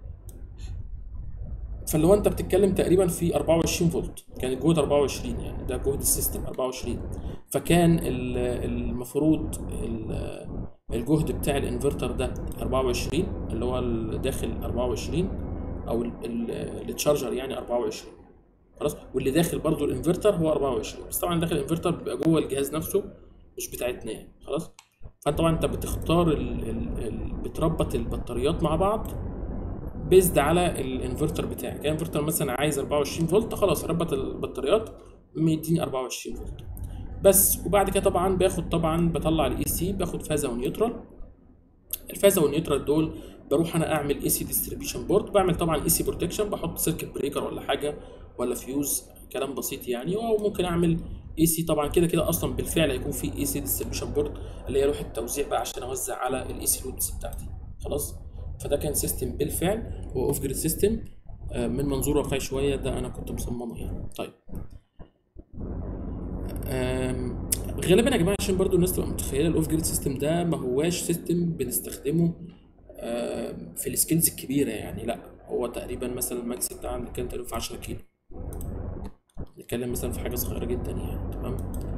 فاللي هو انت بتتكلم تقريبا في 24 فولت كان الجهد 24 يعني ده جهد السيستم 24 فكان المفروض الجهد بتاع الانفرتر ده 24 اللي هو داخل 24 او التشارجر يعني 24 خلاص واللي داخل برضو الانفرتر هو 24 بس طبعا داخل الانفرتر بيبقى جوه الجهاز نفسه مش بتاعتنا يعني خلاص فانت طبعا انت بتختار ال ال ال بتربط البطاريات مع بعض بيزد على الانفرتر بتاعك يعني الانفرتر مثلا عايز 24 فولت خلاص ربط البطاريات مديني 24 فولت بس وبعد كده طبعا باخد طبعا بطلع الاي سي باخد فازه ونيوترال الفازه والنيوترال دول بروح انا اعمل اي سي ديستريبيوشن بورد بعمل طبعا اي سي بروتكشن بحط سيركت بريكر ولا حاجه ولا فيوز كلام بسيط يعني او ممكن اعمل اي سي طبعا كده كده اصلا بالفعل هيكون في اي سي ديستريبيوشن بورد اللي هي لوحه توزيع بقى عشان اوزع على الاي سي لودز بتاعتي خلاص فده كان سيستم بالفعل هو اوف جريد سيستم من منظور واقعي شويه ده انا كنت مصممه يعني طيب غالبا يا جماعه عشان برضو الناس تبقى متخيله الاوف جريد سيستم ده ما هواش سيستم بنستخدمه في السكيلز الكبيره يعني لا هو تقريبا مثلا الماكس بتاعنا كان تقريبا في 10 كيلو نتكلم مثلا في حاجه صغيره جدا يعني تمام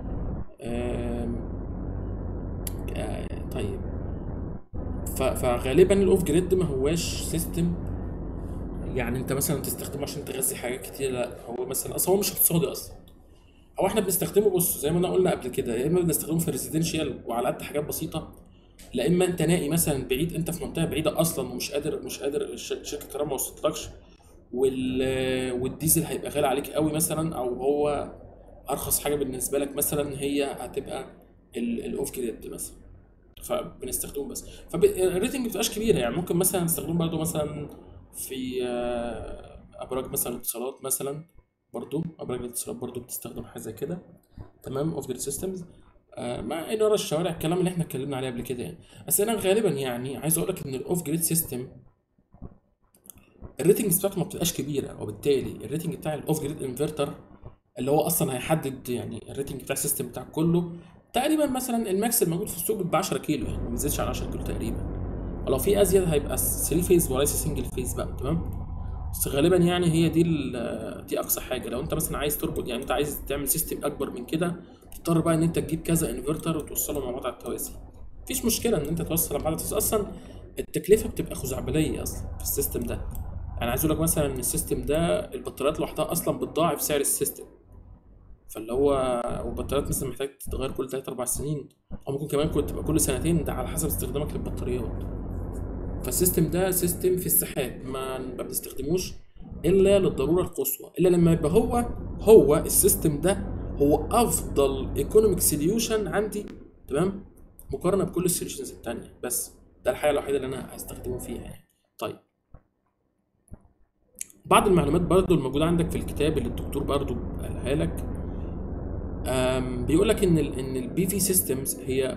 طيب فغالبا الاوف جريد ما هواش سيستم يعني انت مثلا تستخدمه عشان تغذي حاجات كتير لا هو مثلا اصلا هو مش اقتصادي اصلا هو احنا بنستخدمه بص زي ما انا قلنا قبل كده يا اما بنستخدمه في ريزيدنشال وعلى قد حاجات بسيطه لا اما انت نائي مثلا بعيد انت في منطقه بعيده اصلا ومش قادر مش قادر شركه الكهرباء ما وصلتلكش وال والديزل هيبقى غالي عليك قوي مثلا او هو ارخص حاجه بالنسبه لك مثلا هي هتبقى الاوف جريد مثلا فبنستخدمه بس فالريتنج ما بتبقاش كبيره يعني ممكن مثلا نستخدمه برضه مثلا في آه، ابراج مثلا اتصالات مثلا برضه ابراج الاتصالات برضه بتستخدم حاجه زي كده تمام اوف جريد سيستمز مع ان ورا الشوارع الكلام اللي احنا اتكلمنا عليه قبل كده يعني بس انا غالبا يعني عايز اقول لك ان الاوف جريد سيستم الريتنج بتاعته ما بتبقاش كبيره وبالتالي الريتنج بتاع الاوف جريد انفرتر اللي هو اصلا هيحدد يعني الريتنج بتاع السيستم بتاعك كله تقريبا مثلا الماكس الموجود في السوق ب 10 كيلو يعني ما بيزيدش عن 10 كيلو تقريبا ولو في ازيد هيبقى 3 فيز وليس سنجل فيز بقى تمام بس غالبا يعني هي دي دي اقصى حاجه لو انت مثلا عايز تربط يعني انت عايز تعمل سيستم اكبر من كده تضطر بقى ان انت تجيب كذا انفرتر وتوصلهم مع بعض على التوازي مفيش مشكله ان انت توصل مع بعض بس اصلا التكلفه بتبقى خزعبليه اصلا في السيستم ده انا عايز اقول لك مثلا ان السيستم ده البطاريات لوحدها اصلا بتضاعف سعر السيستم فاللي هو والبطاريات مثلا محتاج تتغير كل 3 4 سنين او ممكن كمان كنت تبقى كل سنتين ده على حسب استخدامك للبطاريات فالسيستم ده سيستم في السحاب ما ما بنستخدموش الا للضروره القصوى الا لما يبقى هو هو السيستم ده هو افضل ايكونوميك سوليوشن عندي تمام مقارنه بكل السوليوشنز التانية بس ده الحاجه الوحيده اللي انا هستخدمه فيها يعني طيب بعض المعلومات برضو الموجودة عندك في الكتاب اللي الدكتور برضو قالها لك بيقول لك ان ال ان البي في سيستمز هي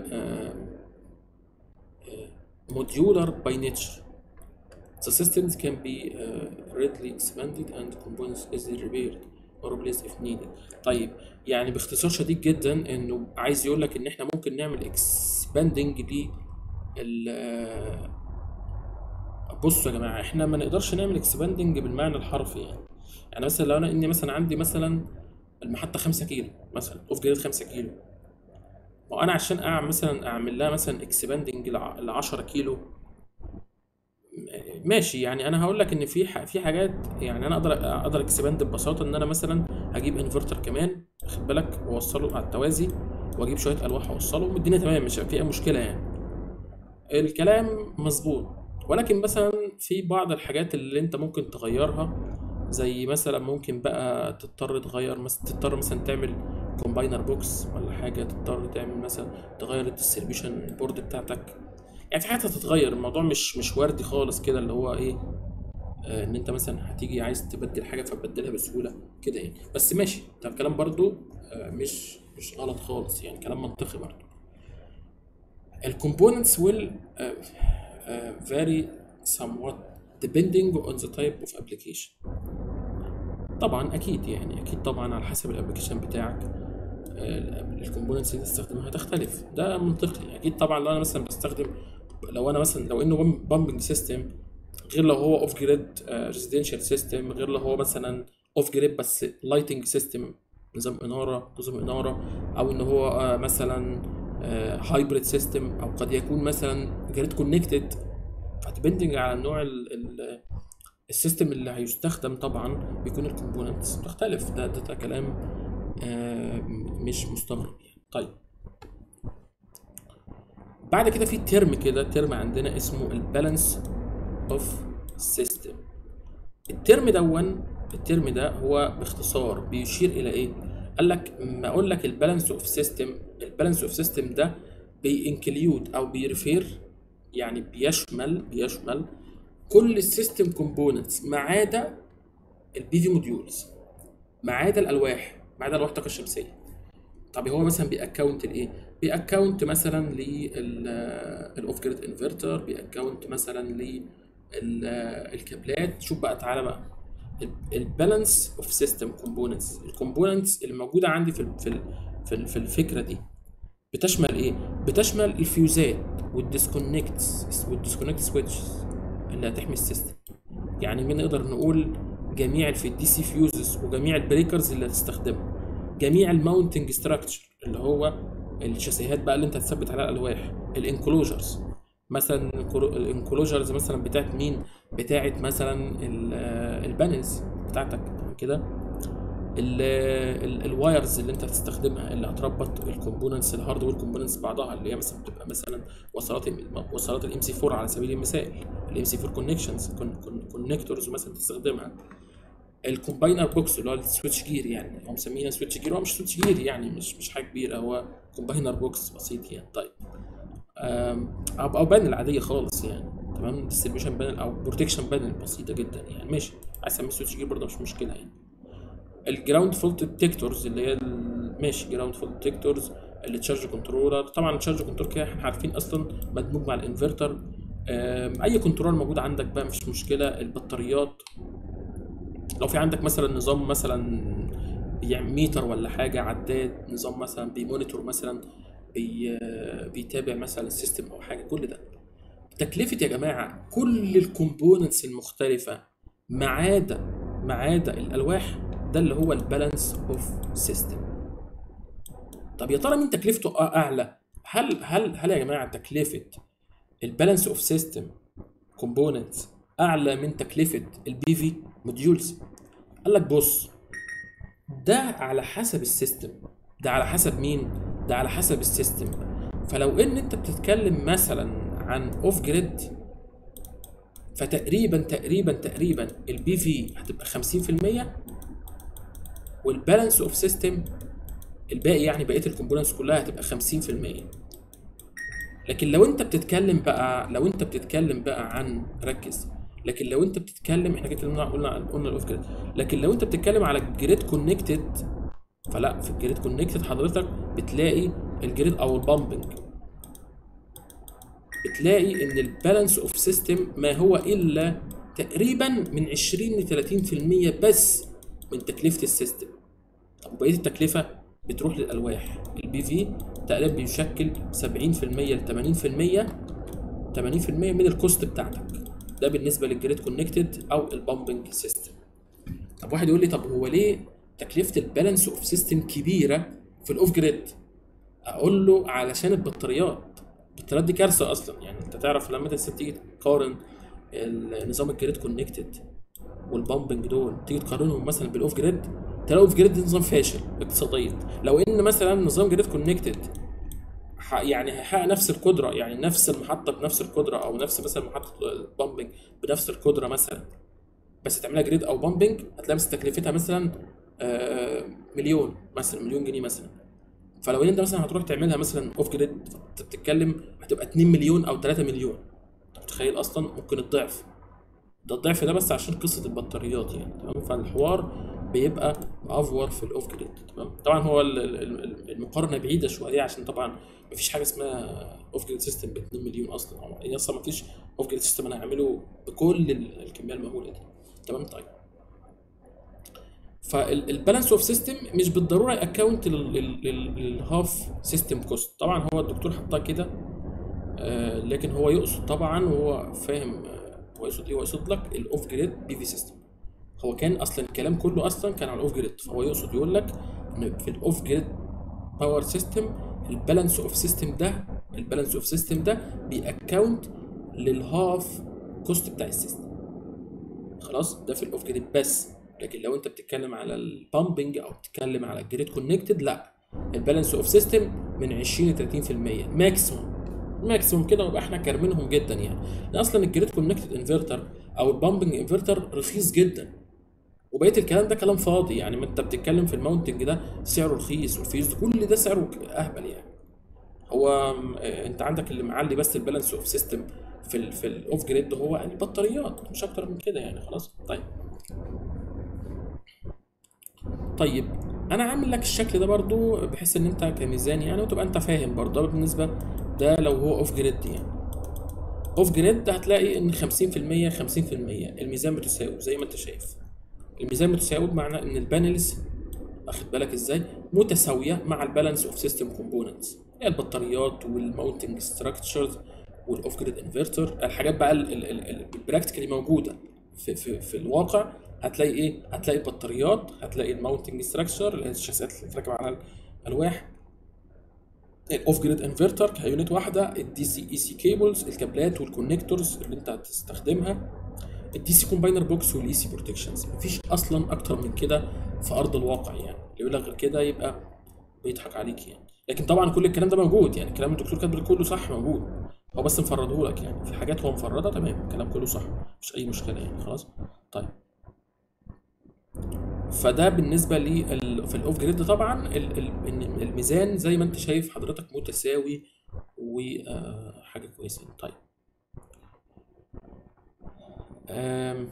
modular by nature. The systems can be uh, readily expanded and components easily repaired or replaced if needed. طيب يعني باختصار شديد جدا انه عايز يقول لك ان احنا ممكن نعمل expanding لل بصوا يا جماعه احنا ما نقدرش نعمل اكسباندنج بالمعنى الحرفي يعني يعني مثلا لو انا اني مثلا عندي مثلا المحطه 5 كيلو مثلا اوف جريد 5 كيلو وانا عشان اعمل مثلا اعمل لها مثلا اكسباندنج ل 10 كيلو ماشي يعني انا هقول لك ان في في حاجات يعني انا اقدر اقدر اكسباند ببساطه ان انا مثلا هجيب انفرتر كمان واخد بالك واوصله على التوازي واجيب شويه الواح واوصله والدنيا تمام مش في اي مشكله يعني الكلام مظبوط ولكن مثلا في بعض الحاجات اللي انت ممكن تغيرها زي مثلا ممكن بقى تضطر تغير مثلا تضطر مثلا تعمل كومباينر بوكس ولا حاجه تضطر تعمل مثلا تغير الديستريبيوشن بورد بتاعتك يعني في حاجات هتتغير الموضوع مش مش وردي خالص كده اللي هو ايه آه ان انت مثلا هتيجي عايز تبدل حاجه فتبدلها بسهوله كده يعني بس ماشي ده الكلام برضو آه مش مش غلط خالص يعني كلام منطقي برضو الكومبوننتس will uh, uh, vary somewhat depending on the type of application طبعا اكيد يعني اكيد طبعا على حسب الابلكيشن بتاعك الكومبوننتس اللي تستخدمها هتختلف ده منطقي اكيد طبعا لو انا مثلا بستخدم لو انا مثلا لو انه بامبنج سيستم غير لو هو اوف جريد ريزيدنشال سيستم غير لو هو مثلا اوف جريد بس لايتنج سيستم نظام اناره نظام اناره او ان هو مثلا هايبريد سيستم او قد يكون مثلا جريد كونكتد فديبندنج على نوع السيستم اللي هيستخدم طبعا بيكون الكومبوننتس بتختلف ده, ده, ده كلام آه مش مستغرب يعني طيب بعد كده في ترم كده ترم عندنا اسمه البالانس اوف سيستم الترم دون الترم ده هو باختصار بيشير الى ايه قال لك ما اقول لك البالانس اوف سيستم البالانس اوف سيستم ده بينكليود او بيرفير يعني بيشمل بيشمل كل السيستم كومبوننتس ما عدا البي في موديولز ما عدا الالواح ما عدا الواح الطاقه الشمسيه طب هو مثلا بيأكونت الايه؟ بيأكونت مثلا للاوف جريد انفرتر بيأكونت مثلا للكابلات شوف بقى تعالى بقى البالانس اوف سيستم كومبوننتس الكومبوننتس اللي موجوده عندي في في في, في الفكره دي بتشمل ايه؟ بتشمل الفيوزات والديسكونكتس والديسكونكت سويتشز اللي هتحمي السيستم يعني بنقدر نقول جميع في الدي سي فيوزز وجميع البريكرز اللي هتستخدمها جميع الماونتنج ستراكشر اللي هو الشاسيهات بقى اللي انت هتثبت عليها الالواح الانكلوجرز مثلا الانكلوجرز مثلا بتاعت مين بتاعت مثلا البانلز بتاعتك كده الوايرز اللي انت هتستخدمها اللي هتربط الكومبوننتس الهاردوير كومبوننتس بعضها اللي هي مثلا بتبقى مثلا وصلات وصلات الام سي 4 على سبيل المثال الام سي 4 كونكشنز كونكتورز مثلا تستخدمها الكومباينر بوكس اللي هو السويتش جير يعني هو مسمينها سويتش جير هو مش سويتش جير يعني مش مش حاجه كبيره هو كومباينر بوكس بسيط يعني طيب آم، او او بانل عاديه خالص يعني تمام ديستريبيوشن بانل او بروتكشن بانل بسيطه جدا يعني ماشي عايز اسميه سويتش جير برضه مش مشكله يعني الجراوند فولت ديتكتورز اللي هي ال- ماشي جراوند فولت ديتكتورز التشارج كنترولر طبعا التشارج كنترول كده احنا عارفين اصلا مدموج مع الانفرتر آم، اي كنترول موجود عندك بقى مفيش مشكله البطاريات لو في عندك مثلا نظام مثلا بيعمل ميتر ولا حاجه عداد نظام مثلا بيمونيتور مثلا بي بيتابع مثلا السيستم او حاجه كل ده تكلفه يا جماعه كل الكومبوننتس المختلفه ما عدا ما عدا الالواح ده اللي هو البالانس اوف سيستم طب يا ترى مين تكلفته أ- اعلى هل هل هل يا جماعه تكلفه البالانس اوف سيستم كومبوننتس اعلى من تكلفه البي في موديولز قال لك بص ده على حسب السيستم ده على حسب مين ده على حسب السيستم فلو ان انت بتتكلم مثلا عن اوف جريد فتقريبا تقريبا تقريبا البي في هتبقى 50% والبالانس اوف سيستم الباقي يعني بقيه الكومبوننتس كلها هتبقى 50% لكن لو انت بتتكلم بقى لو انت بتتكلم بقى عن ركز لكن لو انت بتتكلم احنا كده قلنا قلنا قلنا الاوف جريد لكن لو انت بتتكلم على الجريد كونكتد فلا في الجريد كونكتد حضرتك بتلاقي الجريد او البامبنج بتلاقي ان البالانس اوف سيستم ما هو الا تقريبا من 20 ل 30% بس من تكلفه السيستم طب وبقيه التكلفه بتروح للالواح البي في تقريبا بيشكل 70% ل 80% 80% من الكوست بتاعتك ده بالنسبه للجريد كونكتد او البامبنج سيستم طب واحد يقول لي طب هو ليه تكلفه البالانس اوف سيستم كبيره في الاوف جريد اقول له علشان البطاريات البطاريات دي كارثه اصلا يعني انت تعرف لما انت تيجي تقارن النظام الجريد كونكتد والبامبنج دول تيجي تقارنهم مثلا بالاوف جريد تلاقي الاوف جريد ده نظام فاشل اقتصاديا لو ان مثلا نظام جريد كونكتد يعني هيحقق نفس القدره يعني نفس المحطه بنفس القدره او نفس مثلا محطه البامبنج بنفس القدره مثلا بس تعملها جريد او بامبنج هتلاقي مثلا تكلفتها مثلا آه، مليون مثلا مليون جنيه مثلا فلو انت مثلا هتروح تعملها مثلا اوف جريد بتتكلم هتبقى 2 مليون او 3 مليون انت متخيل اصلا ممكن الضعف ده الضعف ده بس عشان قصه البطاريات يعني تمام فالحوار بيبقى افور في الاوف جريد تمام طبعا هو ال- ال- ال- المقارنه بعيده شويه عشان طبعا مفيش حاجه اسمها اوف جريد سيستم ب 2 مليون اصلا هو يعني اصلا مفيش اوف جريد سيستم انا هعمله بكل ال- الكميه المهوله دي تمام طيب فالبالانس اوف سيستم مش بالضروره ياكونت للهاف سيستم كوست طبعا هو الدكتور حطها كده آه، لكن هو يقصد طبعا وهو فاهم آه، هو يقصد ايه هو يقصد لك الاوف جريد بي في سيستم هو كان اصلا الكلام كله اصلا كان على الاوف جريد فهو يقصد يقول لك ان في الاوف جريد باور سيستم البالانس اوف سيستم ده البالانس اوف سيستم ده بيأكونت للهاف كوست بتاع السيستم خلاص ده في الاوف جريد بس لكن لو انت بتتكلم على البامبنج او بتتكلم على الجريد كونكتد لا البالانس اوف سيستم من 20 ل 30% ماكسيموم ماكسيموم كده ويبقى احنا كارمينهم جدا يعني لان اصلا الجريد كونكتد انفرتر او البامبنج انفرتر رخيص جدا وبقيه الكلام ده كلام فاضي يعني ما انت بتتكلم في الماونتنج ده سعره رخيص والفيوز كل ده سعره اهبل يعني هو م- آه، انت عندك اللي معلي بس البالانس اوف سيستم في ال في الاوف جريد هو البطاريات مش اكتر من كده يعني خلاص طيب طيب انا عامل لك الشكل ده برضو بحيث ان انت كميزان يعني وتبقى انت فاهم برضو ده بالنسبه ده لو هو اوف جريد يعني اوف جريد هتلاقي ان 50% 50% الميزان متساوي زي ما انت شايف الميزان متساوي بمعنى ان البانلز واخد بالك ازاي متساويه مع البالانس اوف سيستم كومبوننتس هي البطاريات والماونتنج ستراكشرز والاوف جريد انفرتر الحاجات بقى البراكتيكالي موجوده في, في, في الواقع هتلاقي ايه هتلاقي البطاريات هتلاقي الماونتنج ستراكشر اللي هي الشاسات اللي بتركب على الالواح الاوف جريد انفرتر كيونت واحده الدي سي اي سي كيبلز الكابلات والكونكتورز اللي انت هتستخدمها الدي سي كومباينر بوكس والاي سي بروتكشنز مفيش اصلا اكتر من كده في ارض الواقع يعني اللي يقول لك غير كده يبقى بيضحك عليك يعني لكن طبعا كل الكلام ده موجود يعني كلام الدكتور كاتب كله صح موجود هو بس مفرده لك يعني في حاجات هو مفردها تمام الكلام كله صح مش اي مشكله يعني خلاص طيب فده بالنسبه لي ال- في الاوف جريد طبعا ال- ال- إن الميزان زي ما انت شايف حضرتك متساوي وحاجه كويسه طيب آم،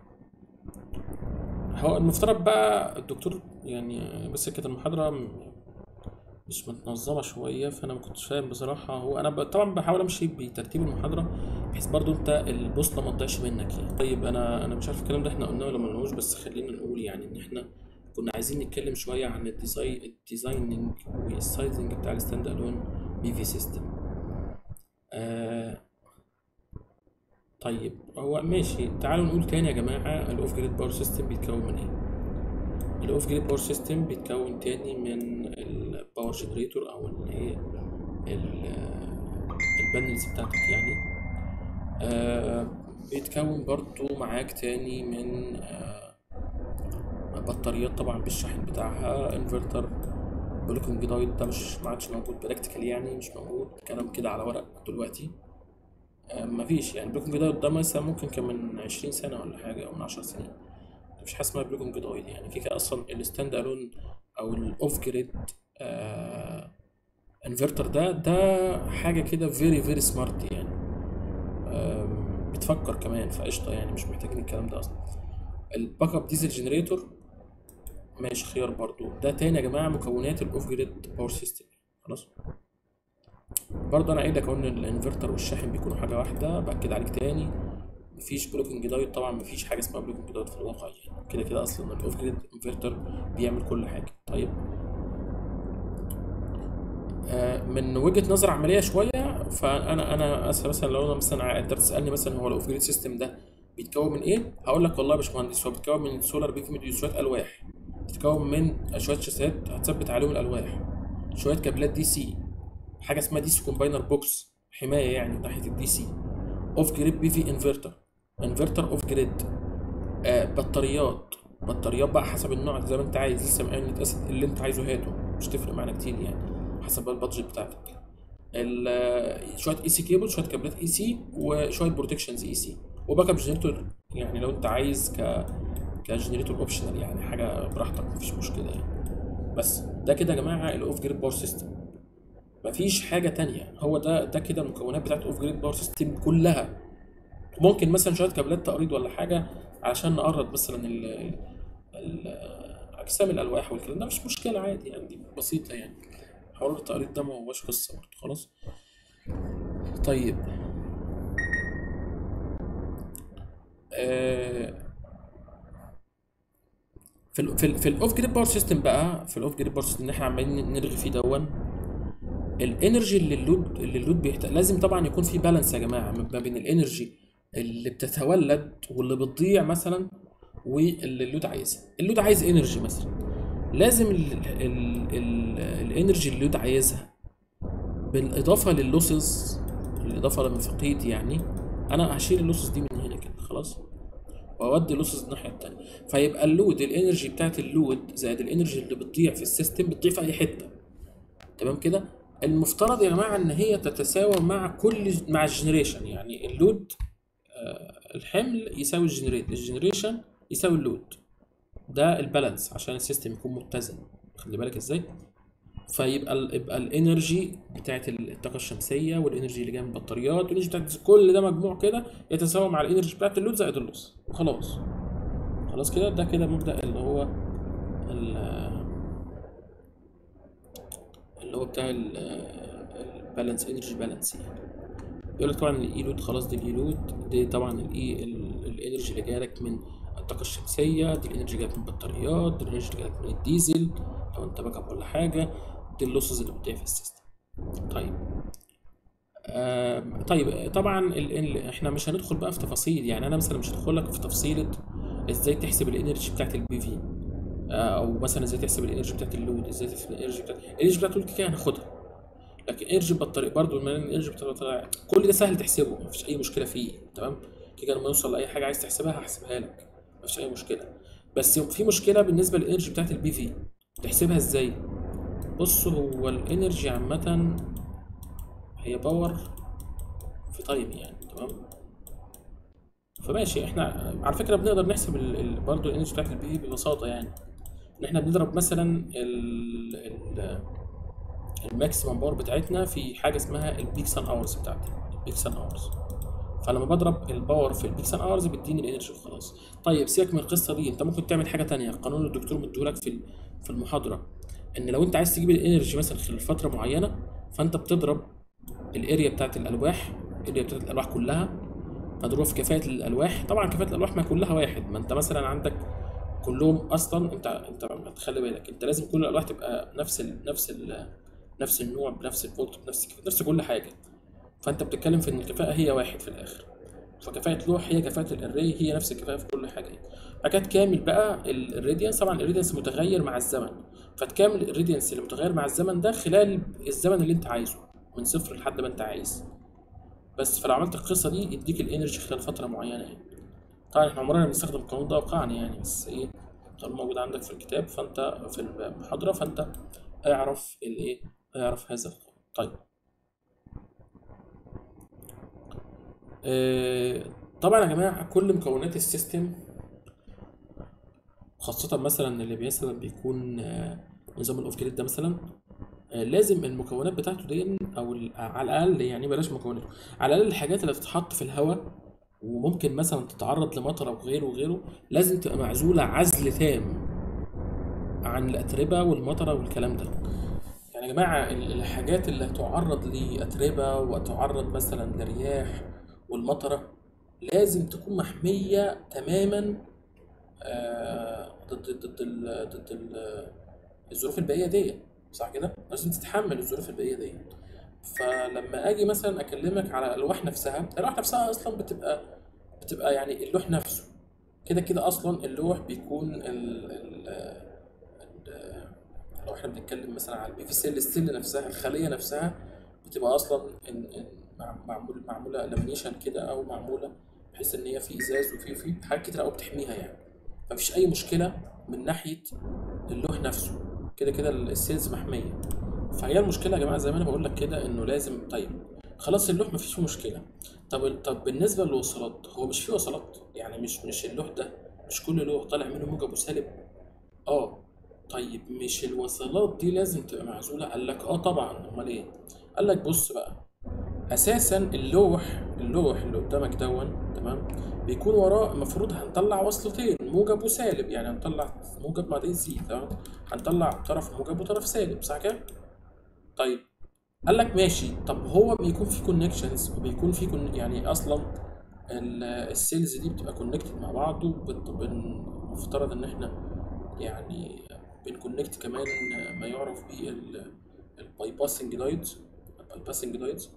هو المفترض بقى الدكتور يعني بس كانت المحاضره م- مش متنظمه شويه فانا ما كنتش فاهم بصراحه هو انا ب- طبعا بحاول امشي بترتيب المحاضره بحيث برضو انت البوصله ما تضيعش منك يعني طيب انا انا مش عارف الكلام ده احنا قلناه ولا ما قلناهوش بس خلينا نقول يعني ان احنا كنا عايزين نتكلم شويه عن الديزاين الديزايننج والسايزنج بتاع الستاند الون بي في سيستم آه طيب هو ماشي تعالوا نقول تاني يا جماعه الاوف جريد باور سيستم بيتكون من ايه الاوف جريد باور سيستم بيتكون تاني من الباور جنريتور او اللي هي البانلز بتاعتك يعني آه بيتكون برضو معاك تاني من آه بطاريات طبعا بالشحن بتاعها انفرتر بلوكينج دايت ده مش ما عادش موجود براكتيكال يعني مش موجود كلام كده على ورق دلوقتي آه مفيش يعني بلوكينج دايت ده مثلا ممكن كان من 20 سنة ولا حاجة أو من 10 سنين مفيش حاجة اسمها بلوكينج دايت يعني كده أصلا الستاند ألون أو الأوف جريد آه انفرتر ده ده حاجة كده فيري فيري سمارت يعني آم، بتفكر كمان فقشطة يعني مش محتاجين الكلام ده أصلا الباك اب ديزل جنريتور ماشي خيار برضو ده تاني يا جماعة مكونات الأوف جريد باور سيستم خلاص برضه أنا عايدك أقول إن الانفرتر والشاحن بيكونوا حاجة واحدة بأكد عليك تاني مفيش بلوكينج دايت طبعا مفيش حاجة اسمها بلوكينج دايت في الواقع يعني كده كده أصلا الأوف جريد انفرتر بيعمل كل حاجة طيب آه، من وجهة نظر عملية شوية فأنا أنا أسأل مثلا لو أنا مثلا أنت بتسألني مثلا هو الأوف جريد سيستم ده بيتكون من إيه؟ هقول لك والله يا باشمهندس هو بيتكون من سولار بيف مديو شوية ألواح بيتكون من شوية شاسات هتثبت عليهم الألواح شوية كابلات دي سي حاجة اسمها دي سي كومباينر بوكس حماية يعني من ناحية الدي سي اوف جريد بي في انفرتر انفرتر اوف جريد آه بطاريات بطاريات بقى حسب النوع زي ما انت عايز لسه مقايل اسيد اللي انت عايزه هاته مش تفرق معانا كتير يعني حسب بقى البادجت بتاعتك ال- شويه اي سي كيبل شويه كابلات اي سي وشويه بروتكشنز اي سي وباك اب جنريتور يعني لو انت عايز ك كجنريتور اوبشنال يعني حاجه براحتك مفيش مشكله يعني بس ده كده يا جماعه الاوف جريد باور سيستم مفيش حاجه تانية هو ده ده كده المكونات بتاعت اوف جريد باور سيستم كلها ممكن مثلا شويه كابلات تقريض ولا حاجه علشان نقرض مثلا ال ال اجسام الالواح والكلام ده مش مشكله عادي يعني دي بسيطه يعني حوار التقريض ده ما هوش قصه برضه خلاص طيب آه في ال في ال في الاوف جريد باور سيستم بقى في الاوف جريد باور سيستم اللي احنا عمالين نرغي فيه دون الانرجي اللي اللود اللي اللود بيحتاج لازم طبعا يكون في بالانس يا جماعه ما بين الانرجي اللي بتتولد واللي بتضيع مثلا واللي اللود عايزها اللود عايز انرجي مثلا لازم ال ال ال الانرجي اللي اللود عايزها بالاضافه لللوسز الاضافه لمفاقيد يعني انا هشيل اللوسز دي من هنا كده خلاص واودي اللوسز الناحيه التانيه فيبقى اللود الانرجي بتاعت اللود زائد الانرجي اللي بتضيع في السيستم بتضيع في اي حته تمام كده المفترض يا جماعه ان هي تتساوى مع كل مع الجنريشن يعني اللود آه، الحمل يساوي الجنريت الجنريشن يساوي اللود ده البالانس عشان السيستم يكون متزن خلي بالك ازاي فيبقى ال يبقى الانرجي بتاعت الطاقه الشمسيه والانرجي اللي جايه من البطاريات والانرجي بتاعت كل ده مجموع كده يتساوى مع الانرجي بتاعت اللود زائد اللوس وخلاص خلاص كده ده كده مبدأ اللي هو ال- اللي هو بتاع البالانس انرجي بالانس يعني يقول لك طبعا الاي لود خلاص دي الاي لود دي طبعا الاي الانرجي اللي جايه لك من الطاقه الشمسيه دي الانرجي اللي جايه من البطاريات دي الانرجي اللي جايه لك من الديزل لو انت باك اب ولا حاجه دي اللوسز اللي بتضيع في السيستم طيب آه طيب طبعا ال ال احنا مش هندخل بقى في تفاصيل يعني انا مثلا مش هدخل لك في تفصيله ازاي تحسب الانرجي بتاعت البي في او مثلا ازاي تحسب الانرجي بتاعت اللود ازاي تحسب الانرجي بتاعت الانرجي بتاعت اللود كده هناخدها لكن انرجي البطاريه برضه الانرجي بتاعت البطاريه كل ده سهل تحسبه مفيش اي مشكله فيه تمام كده لما نوصل لاي حاجه عايز تحسبها هحسبها لك مفيش اي مشكله بس في مشكله بالنسبه للانرجي بتاعت البي في تحسبها ازاي بص هو الانرجي عامه هي باور في تايم يعني تمام فماشي احنا على فكره بنقدر نحسب ال... ال... برضه الانرجي بتاعت البي في ببساطه يعني ان احنا بنضرب مثلا ال... ال... الماكسيمم باور بتاعتنا في حاجه اسمها البيكسان اورز بتاعتي البيكسان اورز فلما بضرب الباور في البيكسان اورز بيديني الانرجي وخلاص طيب سيبك من القصه دي انت ممكن تعمل حاجه تانية قانون الدكتور مديهولك في ال- في المحاضره ان لو انت عايز تجيب الانرجي مثلا خلال فتره معينه فانت بتضرب الاريا بتاعت الالواح الاريا بتاعت الالواح كلها مضروبه في كفاءه الالواح طبعا كفاءه الالواح ما كلها واحد ما انت مثلا عندك كلهم اصلا انت انت تخلي بالك انت لازم كل الالواح تبقى نفس ال نفس ال نفس النوع بنفس الفولت بنفس نفس كل حاجه فانت بتتكلم في ان الكفاءه هي واحد في الاخر فكفاءه لوح هي كفاءه الاري هي نفس الكفاءه في كل حاجه حاجات كامل بقى ال- الراديانس طبعا الراديانس متغير مع الزمن فتكامل الراديانس اللي متغير مع الزمن ده خلال الزمن اللي انت عايزه من صفر لحد ما انت عايز بس فلو عملت القصه دي يديك الانرجي خلال فتره معينه يعني طبعا احنا عمرنا ما بنستخدم القانون ده واقعا يعني بس ايه طالما موجود عندك في الكتاب فانت في المحاضره فانت اعرف الايه اعرف هذا القانون طيب آه، طبعا يا جماعه كل مكونات السيستم خاصة مثلا اللي مثلا بيكون آه، نظام الاوف جريد ده مثلا آه، لازم المكونات بتاعته دي او ال- على الاقل يعني بلاش مكوناته على الاقل الحاجات اللي تتحط في الهواء وممكن مثلا تتعرض لمطر او غيره وغيره لازم تبقى معزولة عزل تام عن الاتربة والمطرة والكلام ده يعني يا جماعة ال- الحاجات اللي هتعرض لأتربة وتعرض مثلا لرياح والمطرة لازم تكون محمية تماما آه، ضد ضد ال ضد ال الظروف البيئية دي صح كده؟ لازم تتحمل الظروف البيئية دي فلما اجي مثلا اكلمك على الالواح نفسها الالواح نفسها اصلا بتبقى بتبقى يعني اللوح نفسه كده كده اصلا اللوح بيكون ال ال ال- لو احنا بنتكلم مثلا على البي في سيل السيل نفسها الخليه نفسها بتبقى اصلا إن إن مع- معمول معموله لامينيشن كده او معموله بحيث ان هي في ازاز وفي في حاجات كتير قوي بتحميها يعني مفيش اي مشكله من ناحيه اللوح نفسه كده كده السيلز محميه فهي المشكله يا جماعه زي ما انا بقول لك كده انه لازم طيب خلاص اللوح مفيش فيه مشكله طب طب بالنسبه للوصلات هو مش فيه وصلات يعني مش مش اللوح ده مش كل لوح طالع منه موجب وسالب اه طيب مش الوصلات دي لازم تبقى معزولة قال لك اه طبعا امال ايه قال لك بص بقى اساسا اللوح اللوح اللي قدامك دون تمام بيكون وراه المفروض هنطلع وصلتين موجب وسالب يعني هنطلع موجب مع دي زي تمام هنطلع طرف موجب وطرف سالب صح كده طيب قال لك ماشي طب هو بيكون في كونكشنز وبيكون في كون يعني اصلا ال- السيلز دي بتبقى كونكتد مع بعض ومفترض ان احنا يعني بنكونكت كمان ما يعرف بالباي باسنج دايتس الباي باسنج دايتس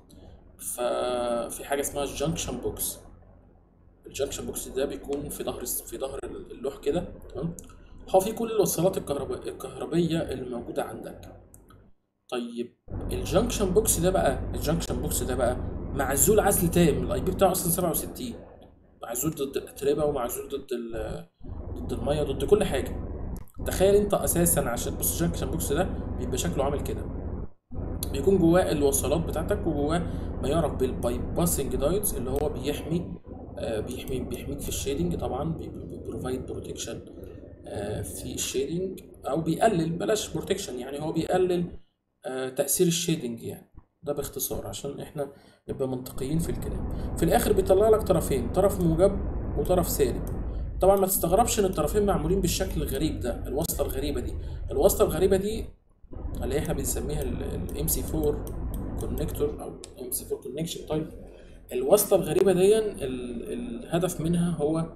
ففي حاجه اسمها الجنكشن بوكس الجنكشن بوكس ده بيكون في ظهر في ظهر اللوح كده تمام هو في كل الوصلات الكهرباء الكهربيه اللي موجوده عندك طيب الجنكشن بوكس ده بقى الجنكشن بوكس ده بقى معزول عزل تام الاي بي بتاعه اصلا 67 معزول ضد الاتربه ومعزول ضد ال- ضد الميه ضد كل حاجه تخيل انت اساسا عشان بص الجنكشن بوكس ده بيبقى شكله عامل كده بيكون جواه الوصلات بتاعتك وجواه ما يعرف بالباي باسنج دايتس اللي هو بيحمي آه بيحمي بيحميك في الشيدنج طبعا بيبروفايد بروتكشن آه في الشيدنج او بيقلل بلاش بروتكشن يعني هو بيقلل آه تأثير الشيدنج يعني ده باختصار عشان احنا نبقى منطقيين في الكلام في الاخر بيطلع لك طرفين طرف موجب وطرف سالب طبعا ما تستغربش ان الطرفين معمولين بالشكل الغريب ده الوصله الغريبه دي الوصله الغريبه دي اللي احنا بنسميها الام سي 4 كونكتور او ام سي 4 كونكشن تايب الوصله الغريبه دي ال- الهدف منها هو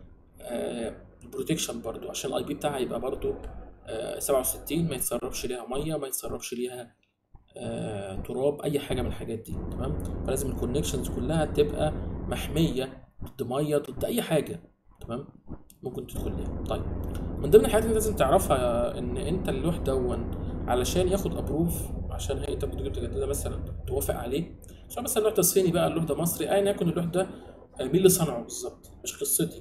البروتكشن برضو عشان الاي بي بتاعها يبقى برضو آه، 67 ما يتسربش ليها ميه ما يتسربش ليها آه، تراب اي حاجه من الحاجات دي تمام فلازم الكونكشنز كلها تبقى محميه ضد ميه ضد اي حاجه تمام ممكن تدخل ليها طيب من ضمن الحاجات اللي لازم تعرفها ان انت اللوح دون علشان ياخد ابروف عشان هيئه التقدير الجديده مثلا توافق عليه عشان مثلا اللوح ده صيني بقى اللوح ده مصري ايا يكن اللوح ده آه، مين اللي صنعه بالظبط مش قصتي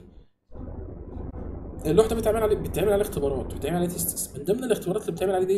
اللوح ده بيتعمل عليه بيتعمل عليه اختبارات بيتعمل عليه تيستس من ضمن الاختبارات اللي بتعمل عليه دي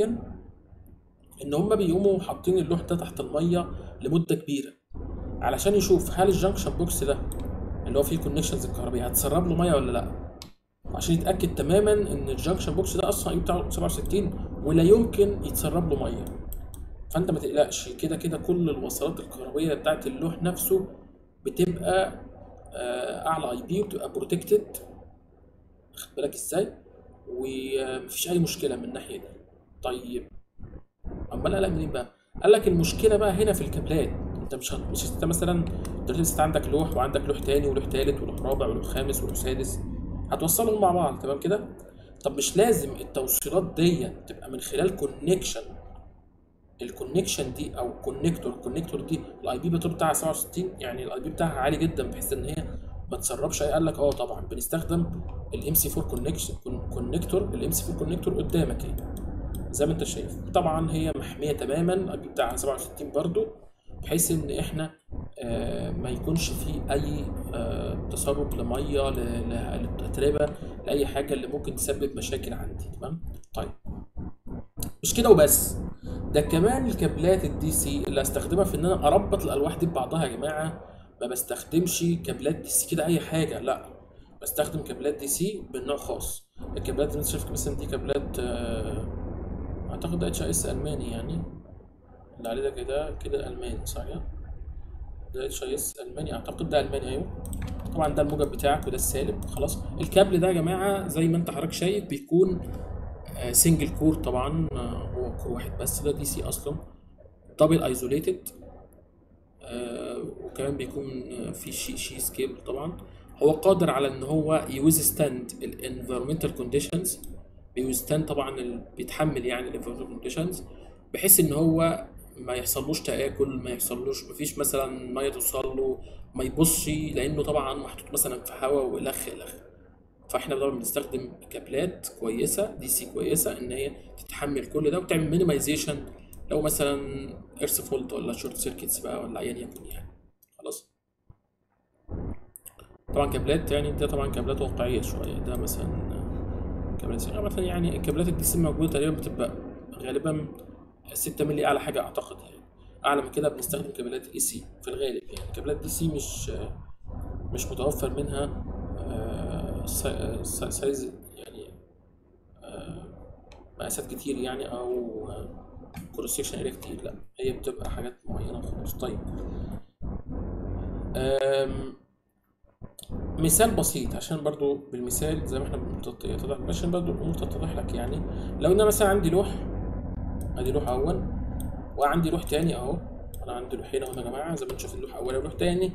ان هم بيقوموا حاطين اللوح ده تحت الميه لمده كبيره علشان يشوف هل الجنكشن بوكس ده اللي هو فيه كونكشنز الكهربائيه هتسرب له ميه ولا لا عشان يتاكد تماما ان الجنكشن بوكس ده اصلا اي بتاعه 67 ولا يمكن يتسرب له ميه فانت ما تقلقش كده كده كل الوصلات الكهربائيه بتاعت اللوح نفسه بتبقى آه، اعلى اي بي وبتبقى بروتكتد خد بالك ازاي ومفيش اي مشكله من الناحيه دي طيب امال قلق منين بقى قال لك المشكله بقى هنا في الكابلات انت مش هت- مش انت مثلا دلوقتي انت عندك لوح وعندك لوح تاني ولوح تالت ولوح رابع ولوح خامس ولوح سادس هتوصلهم مع بعض تمام كده طب مش لازم التوصيلات دي تبقى من خلال كونكشن الكونكشن دي او كونكتور الكونكتور دي الاي بي بتاعها 67 يعني الاي بي بتاعها عالي جدا بحيث ان هي ما تسربش اي قال لك اه طبعا بنستخدم الام سي 4 كونكشن كونكتور الام سي 4 كونكتور قدامك اهي زي ما انت شايف طبعا هي محميه تماما الاي بي بتاعها 67 برضو بحيث ان احنا آه ما يكونش فيه اي آه تسرب لميه ل- ل- للتتربه لاي حاجه اللي ممكن تسبب مشاكل عندي تمام طيب مش كده وبس ده كمان الكابلات الدي سي اللي هستخدمها في ان انا اربط الالواح دي ببعضها يا جماعه ما بستخدمش كابلات دي سي كده اي حاجه لا بستخدم كابلات دي سي بالنوع خاص الكابلات اللي انت شايف مثلا دي كابلات آه، اعتقد اتش اس الماني يعني اللي عليه ده كده كده الماني صحيح ده اتش اس الماني اعتقد ده الماني ايوه طبعا ده الموجب بتاعك وده السالب خلاص الكابل ده يا جماعه زي ما انت حضرتك شايف بيكون سنجل كور طبعا آه، هو كور واحد بس ده دي سي اصلا دبل ايزوليتد وكمان بيكون آه، في شي شي سكيبل طبعا هو قادر على ان هو يوزستاند الانفيرمنتال كونديشنز بيوزستاند طبعا ال- بيتحمل يعني الانفيرمنتال كونديشنز بحيث ان هو ما يحصلوش تآكل ما يحصلوش ما فيش مثلا ميه توصل له ما يبصش لانه طبعا محطوط مثلا في هواء والخ الخ فاحنا طبعا بنستخدم كابلات كويسه دي سي كويسه ان هي تتحمل كل ده وتعمل مينيمايزيشن لو مثلا ايرث فولت ولا شورت سيركتس بقى ولا ايا يكن يعني خلاص طبعا كابلات يعني ده طبعا كابلات واقعيه شويه ده مثلا كابلات سي- مثلا يعني الكابلات الدي سي موجوده تقريبا بتبقى غالبا 6 مللي اعلى حاجه اعتقد يعني اعلى من كده بنستخدم كابلات اي سي في الغالب يعني كابلات دي سي مش مش متوفر منها آه، سا- سا- سايز يعني آه، مقاسات كتير يعني او كروس سكشن اريا كتير لا هي بتبقى حاجات معينه وخلاص طيب آم، مثال بسيط عشان برضو بالمثال زي ما احنا بنتط- يتضح عشان برضو الامور تتضح لك يعني لو انا مثلا عندي لوح ادي لوح اول وعندي لوح تاني اهو انا عندي لوحين اهو يا جماعه زي ما انتم شايفين لوح اول ولوح تاني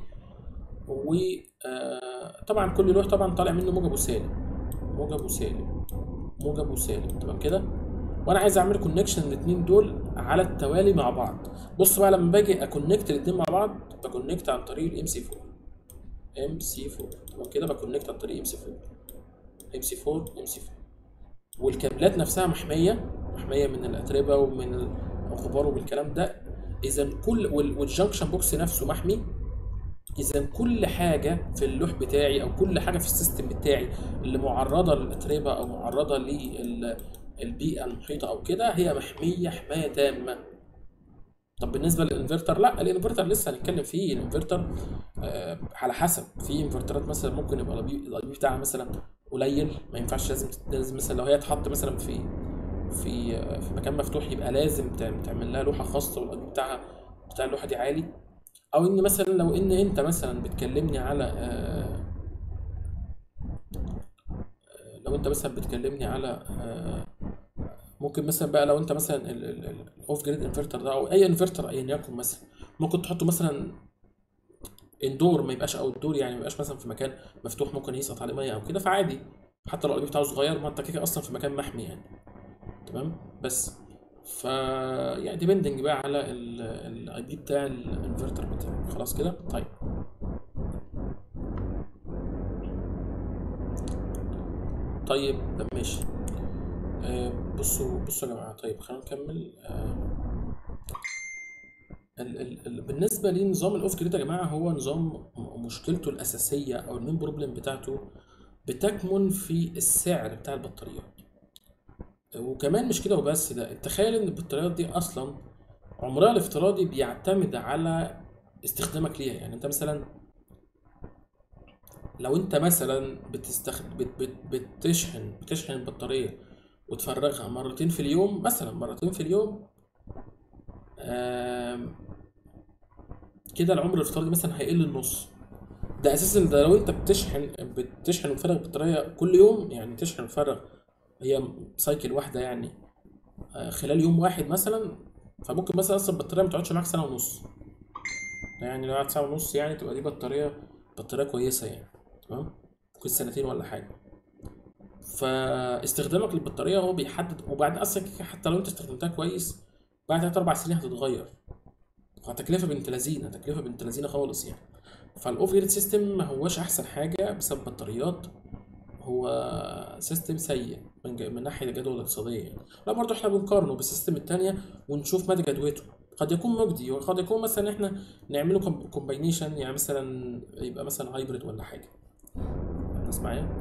وطبعا كل لوح طبعا طالع منه موجب وسالب موجب وسالب موجب وسالب تمام كده وانا عايز اعمل كونكشن الاثنين دول على التوالي مع بعض بص بقى لما باجي اكونكت الاثنين مع بعض بكونكت عن طريق الام سي 4 ام سي 4 تمام كده بكونكت عن طريق ام سي 4 ام سي 4 ام سي 4 والكابلات نفسها محميه محميه من الاتربه ومن الغبار وبالكلام ده اذا كل وال- والجنكشن بوكس نفسه محمي اذا كل حاجه في اللوح بتاعي او كل حاجه في السيستم بتاعي اللي معرضه للاتربه او معرضه للبيئه المحيطه او كده هي محميه حمايه تامه طب بالنسبه للانفرتر لا الانفرتر لسه هنتكلم فيه الانفرتر آه على حسب في انفرترات مثلا ممكن يبقى الاي بي بتاعها مثلا قليل ما ينفعش لازم لازم مثلا لو هي تحط مثلا في في آه، في مكان مفتوح يبقى لازم تعمل تعمل لها لوحه خاصه والاي بي بتاعها بتاع اللوحه دي عالي او ان مثلا لو ان انت مثلا بتكلمني على آه، لو انت مثلا بتكلمني على آه، ممكن مثلا بقى لو انت مثلا الاوف جريد انفرتر ده او اي انفرتر ايا يكن مثلا ممكن تحطه مثلا اندور ما يبقاش اوت دور يعني ما يبقاش مثلا في مكان مفتوح ممكن يسقط عليه ميه او كده فعادي حتى لو القلب بتاعه صغير ما انت كده اصلا في مكان محمي يعني تمام بس ف يعني ديبندنج بقى على الاي بي بتاع الانفرتر بتاعك خلاص كده طيب طيب ماشي آه بصوا بصوا يا جماعه طيب خلينا نكمل آه ال ال ال بالنسبه لنظام الاوف جريد يا جماعه هو نظام م- مشكلته الاساسيه او المين بروبلم بتاعته بتكمن في السعر بتاع البطاريات وكمان مش كده وبس ده تخيل ان البطاريات دي اصلا عمرها الافتراضي بيعتمد على استخدامك ليها يعني انت مثلا لو انت مثلا بتستخد... بت... بت... بتشحن بتشحن البطارية وتفرغها مرتين في اليوم مثلا مرتين في اليوم آم، كده العمر الافتراضي مثلا هيقل النص ده اساسا ده لو انت بتشحن بتشحن وتفرغ البطارية كل يوم يعني تشحن وتفرغ هي سايكل واحدة يعني آه، خلال يوم واحد مثلا فممكن مثلا اصلا البطارية ما تقعدش معاك سنة ونص يعني لو قعدت ساعة ونص يعني تبقى دي بطارية بطارية كويسة يعني تمام ممكن سنتين ولا حاجة فاستخدامك للبطارية هو بيحدد وبعد أصلا كده حتى لو أنت استخدمتها كويس بعد تلات أربع سنين هتتغير فتكلفة بنت لذينة تكلفة بنت لذينة خالص يعني فالأوف جريد سيستم ما هوش أحسن حاجة بسبب بطاريات هو سيستم سيء من, ج... من ناحية الجدوى الاقتصادية يعني لا برضه احنا بنقارنه بالسيستم التانية ونشوف مدى جدوته قد يكون مجدي وقد يكون مثلا احنا نعمله كومباينيشن يعني مثلا يبقى مثلا هايبريد ولا حاجة الناس معايا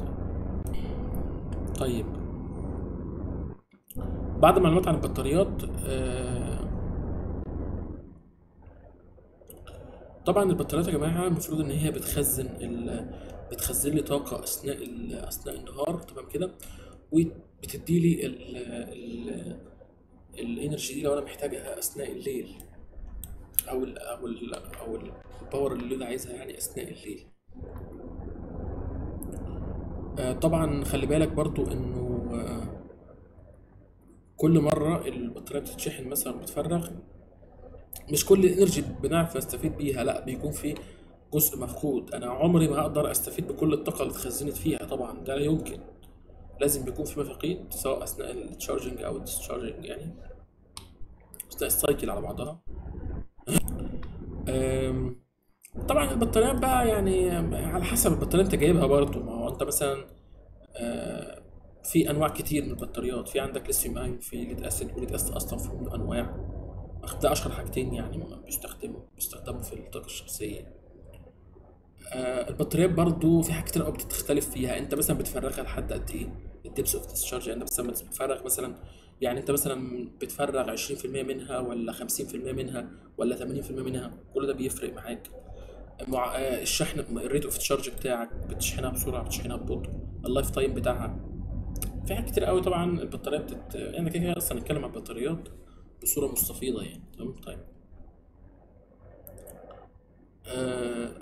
طيب بعد معلومات عن البطاريات آه، طبعا البطاريات يا جماعة المفروض إن هي بتخزن ال... بتخزن لي طاقة أثناء ال... أثناء النهار تمام كده وبتدي لي ال... ال... الانرجي دي لو أنا محتاجها أثناء الليل أو ال... أو ال... أو الباور اللي أنا عايزها يعني أثناء الليل آه، طبعا خلي بالك برضو إنه آه، كل مرة البطارية بتتشحن مثلا بتفرغ مش كل الانرجي بنعرف نستفيد بيها لا بيكون في جزء مفقود انا عمري ما اقدر استفيد بكل الطاقه اللي اتخزنت فيها طبعا ده لا يمكن لازم بيكون في مفاقيد سواء اثناء التشارجنج او الديسشارجنج يعني اثناء السايكل على بعضها أم، طبعا البطاريات بقى يعني على حسب البطاريه انت جايبها برضه ما هو انت مثلا آه، في انواع كتير من البطاريات في عندك ليثيوم ايون في ليد اسيد وليد اسيد اصلا في انواع ده اشهر حاجتين يعني بيستخدموا بيستخدموا في الطاقه الشخصيه آه البطاريات برضو في حاجات كتير قوي بتختلف فيها انت مثلا بتفرغها لحد قد ايه الدبس اوف ديسشارج يعني انت مثلا بتفرغ مثلا يعني انت مثلا بتفرغ 20% منها ولا 50% منها ولا 80% منها كل ده بيفرق معاك مع آه، الشحن الريت اوف تشارج بتاعك بتشحنها بسرعه بتشحنها ببطء اللايف تايم بتاعها في حاجات كتير قوي طبعا البطاريه بتت يعني كده كده اصلا نتكلم عن البطاريات بصوره مستفيضه يعني تمام طيب آه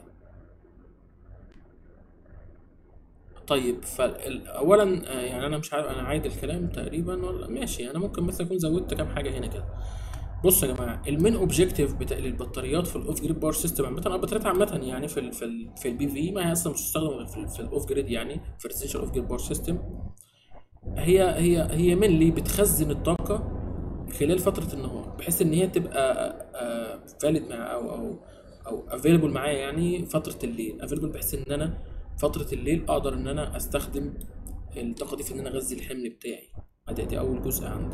طيب فاولا يعني انا مش عارف انا عايد الكلام تقريبا ولا ماشي انا ممكن مثلا اكون زودت كام حاجه هنا كده بصوا يا جماعه المين اوبجيكتيف بتاع للبطاريات في الاوف جريد باور سيستم عامه او البطاريات عامه يعني في ال في ال في البي في ما هي اصلا مش بتستخدم غير في, ال- في الاوف جريد يعني في الريزيشن اوف جريد باور سيستم هي هي هي منلي بتخزن الطاقه خلال فتره النهار بحيث ان هي تبقى فاليد مع او او او افيلبل معايا يعني فتره الليل افيلبل بحيث ان انا فتره الليل اقدر ان انا استخدم الطاقه دي في ان انا اغذي الحمل بتاعي ادي دي اول جزء عندي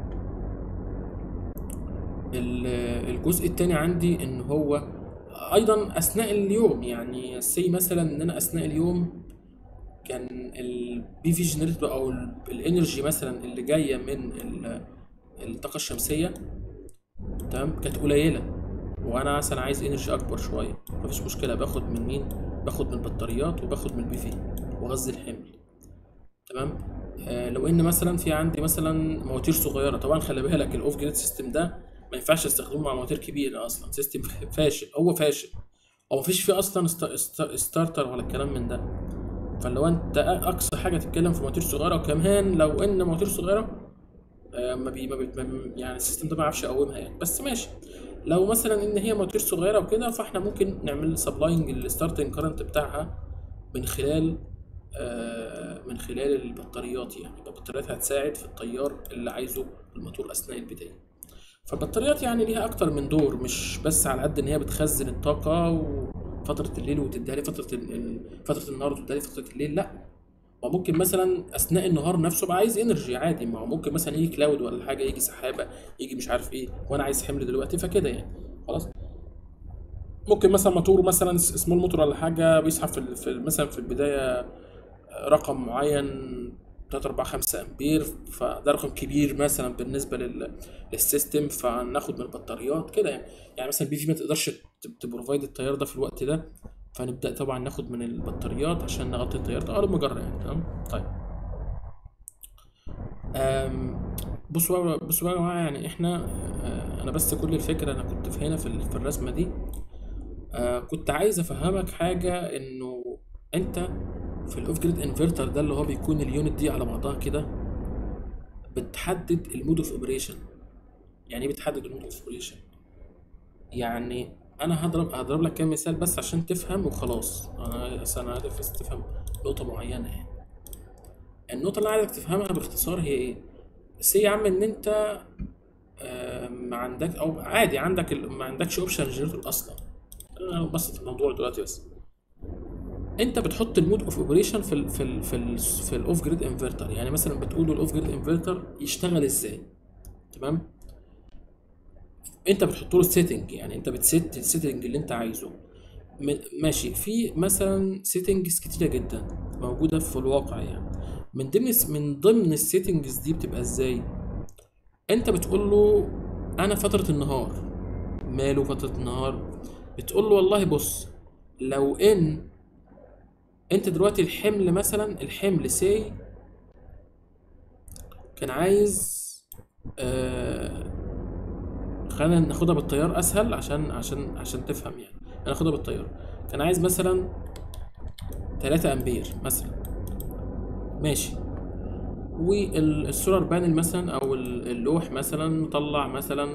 ال- الجزء التاني عندي ان هو ايضا اثناء اليوم يعني سي مثلا ان انا اثناء اليوم كان البي في جنريتور او ال- الانرجي مثلا اللي جايه من ال- الطاقه الشمسيه تمام كانت قليله وانا مثلا عايز انرجي اكبر شويه مفيش مشكله باخد من مين باخد من البطاريات وباخد من البي في واغذي الحمل تمام آه لو ان مثلا في عندي مثلا مواتير صغيره طبعا خلي بالك الاوف جريد سيستم ده ما ينفعش استخدمه مع مواتير كبيره اصلا سيستم فاشل هو فاشل هو مفيش فيه اصلا است... است... ستارتر ولا الكلام من ده فلو انت اقصى حاجه تتكلم في مواتير صغيره وكمان لو ان مواتير صغيره آه، ما بي ما بي ما بي- يعني السيستم ده ما يعرفش يقومها يعني بس ماشي لو مثلا ان هي مواتير صغيره وكده فاحنا ممكن نعمل سبلاينج الستارتنج كارنت بتاعها من خلال آه، من خلال البطاريات يعني يبقى البطاريات هتساعد في التيار اللي عايزه الموتور اثناء البدايه فالبطاريات يعني ليها اكتر من دور مش بس على قد ان هي بتخزن الطاقه وفتره الليل وتديها لي فتره ال- ال- فتره النهار وتديها لي فتره الليل لا وممكن مثلا اثناء النهار نفسه ابقى عايز انرجي عادي ما هو ممكن مثلا يجي كلاود ولا حاجه يجي سحابه يجي مش عارف ايه وانا عايز حمل دلوقتي فكده يعني خلاص ممكن مثلا موتور مثلا سمول موتور ولا حاجه بيسحب في ال- في ال- مثلا في البدايه رقم معين 3 4 5 امبير فده رقم كبير مثلا بالنسبه لل... للسيستم فناخد من البطاريات كده يعني يعني مثلا البي في ما تقدرش ت- تبروفايد التيار ده في الوقت ده فنبدا طبعا ناخد من البطاريات عشان نغطي التيار ده ارض مجرى يعني تمام طيب أم، بصوا بقى بصوا بقى يا جماعه يعني احنا آه، انا بس كل الفكره انا كنت في هنا في ال- في الرسمه دي آه، كنت عايز افهمك حاجه انه انت في الاوف جريد انفرتر ده اللي هو بيكون اليونت دي على بعضها كده بتحدد المود اوف اوبريشن يعني ايه بتحدد المود اوف اوبريشن يعني انا هضرب هضرب لك كام مثال بس عشان تفهم وخلاص انا أصل انا عارف بس تفهم نقطه معينه يعني النقطه اللي أنا عايزك تفهمها باختصار هي ايه سي يا عم ان انت آه، ما عندك او عادي عندك ال- ما عندكش اوبشن جنريتور اصلا انا بسط الموضوع دلوقتي بس انت بتحط المود اوف اوبريشن في ال في ال في ال في الاوف جريد انفرتر يعني مثلا بتقول له الاوف جريد انفرتر يشتغل ازاي تمام انت بتحط له السيتنج يعني انت بتست السيتنج اللي انت عايزه م- ماشي في مثلا سيتنجز كتيره جدا موجوده في الواقع يعني من ضمن من ضمن السيتنجز دي بتبقى ازاي انت بتقول له انا فتره النهار ماله فتره النهار بتقول له والله بص لو ان انت دلوقتي الحمل مثلا الحمل سي كان عايز آه خلينا ناخدها بالطيار اسهل عشان عشان عشان تفهم يعني انا ناخدها بالطيار كان عايز مثلا 3 امبير مثلا ماشي والسولار بانل مثلا او ال- اللوح مثلا مطلع مثلا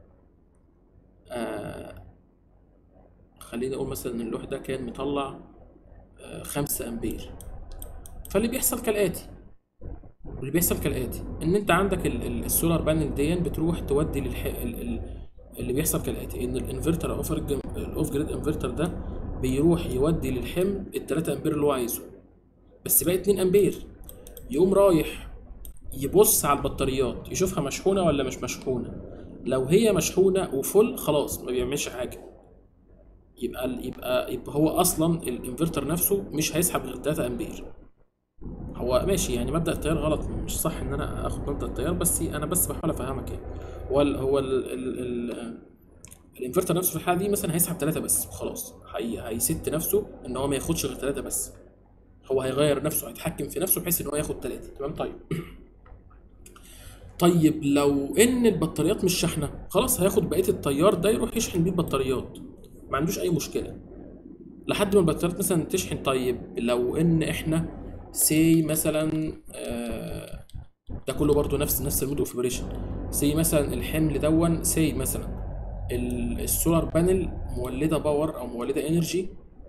آه خليني اقول مثلا ان اللوح ده كان مطلع آه خمسة امبير فاللي بيحصل كالاتي واللي بيحصل كالاتي ان انت عندك ال- ال- السولار بانل دي بتروح تودي للح... ال... ال... اللي بيحصل كالاتي ان الانفرتر اوف الاوف جريد انفرتر ده بيروح يودي للحمل ال 3 امبير اللي هو عايزه بس باقي 2 امبير يقوم رايح يبص على البطاريات يشوفها مشحونه ولا مش مشحونه لو هي مشحونه وفل خلاص ما بيعملش حاجه يبقى يبقى يبقى هو اصلا الانفرتر نفسه مش هيسحب غير 3 امبير هو ماشي يعني مبدأ التيار غلط مش صح ان انا اخد مبدأ التيار بس انا بس بحاول افهمك يعني هو ال هو ال ال ال الانفرتر نفسه في الحاله دي مثلا هيسحب ثلاثة بس وخلاص هي هيست نفسه ان هو ما ياخدش غير ثلاثة بس هو هيغير نفسه هيتحكم في نفسه بحيث ان هو ياخد ثلاثة تمام طيب طيب لو ان البطاريات مش شاحنه خلاص هياخد بقيه التيار ده يروح يشحن بيه البطاريات ما عندوش اي مشكله لحد ما البطاريات مثلا تشحن طيب لو ان احنا سي مثلا آه، ده كله برضو نفس نفس المود اوف اوبريشن سي مثلا الحمل دون سي مثلا ال- السولار بانل مولده باور او مولده انرجي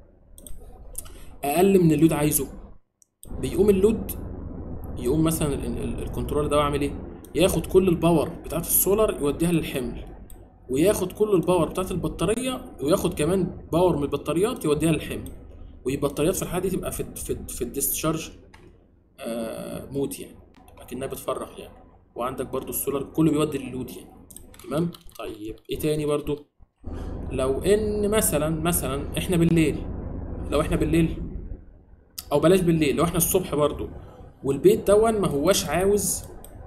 اقل من اللود عايزه بيقوم اللود يقوم مثلا ال- ال- الكنترولر ده عامل ايه ياخد كل الباور بتاعت السولار يوديها للحمل وياخد كل الباور بتاعت البطاريه وياخد كمان باور من البطاريات يوديها للحمل والبطاريات في الحاله دي تبقى في في في الديسشارج آه مود يعني اكنها بتفرغ يعني وعندك برضو السولار كله بيودي للود يعني تمام طيب ايه تاني برضو لو ان مثلا مثلا احنا بالليل لو احنا بالليل او بلاش بالليل لو احنا الصبح برضو والبيت دون ما هواش عاوز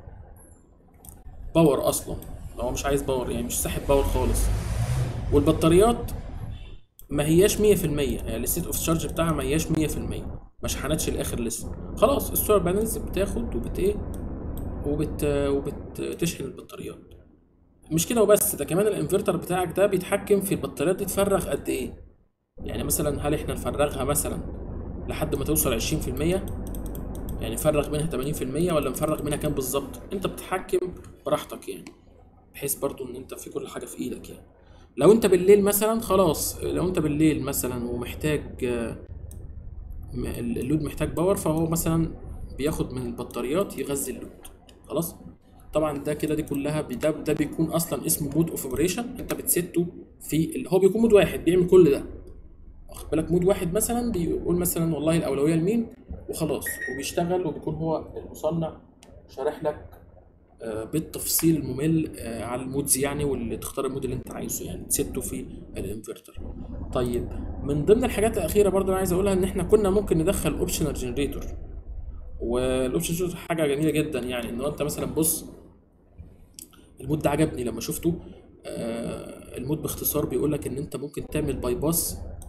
باور اصلا لو هو مش عايز باور يعني مش ساحب باور خالص والبطاريات ما هياش 100% يعني الستيت اوف تشارج بتاعها ما هياش 100% ما شحنتش الاخر لسه خلاص السولار بانلز بتاخد وبت ايه وبت وبتشحن البطاريات مش كده وبس ده كمان الانفرتر بتاعك ده بيتحكم في البطاريات دي تفرغ قد ايه يعني مثلا هل احنا نفرغها مثلا لحد ما توصل 20% يعني نفرغ منها 80% ولا نفرغ منها كام بالظبط انت بتتحكم براحتك يعني بحيث برضو ان انت في كل حاجه في ايدك يعني لو انت بالليل مثلا خلاص لو انت بالليل مثلا ومحتاج آه، م- اللود محتاج باور فهو مثلا بياخد من البطاريات يغذي اللود خلاص طبعا ده كده دي كلها بي- ده ده بيكون اصلا اسمه مود اوف اوبريشن انت بتسيته في ال- هو بيكون مود واحد بيعمل كل ده واخد بالك مود واحد مثلا بيقول مثلا والله الاولويه لمين وخلاص وبيشتغل وبيكون هو المصنع شارح لك آه، بالتفصيل الممل آه، على المودز يعني واللي تختار المود اللي انت عايزه يعني تسيته في الانفرتر طيب من ضمن الحاجات الاخيره برضه انا عايز اقولها ان احنا كنا ممكن ندخل اوبشنال جنريتور والاوبشن جنريتور حاجه جميله جدا يعني ان هو انت مثلا بص المود ده عجبني لما شفته آه، المود باختصار بيقول لك ان انت ممكن تعمل باي باس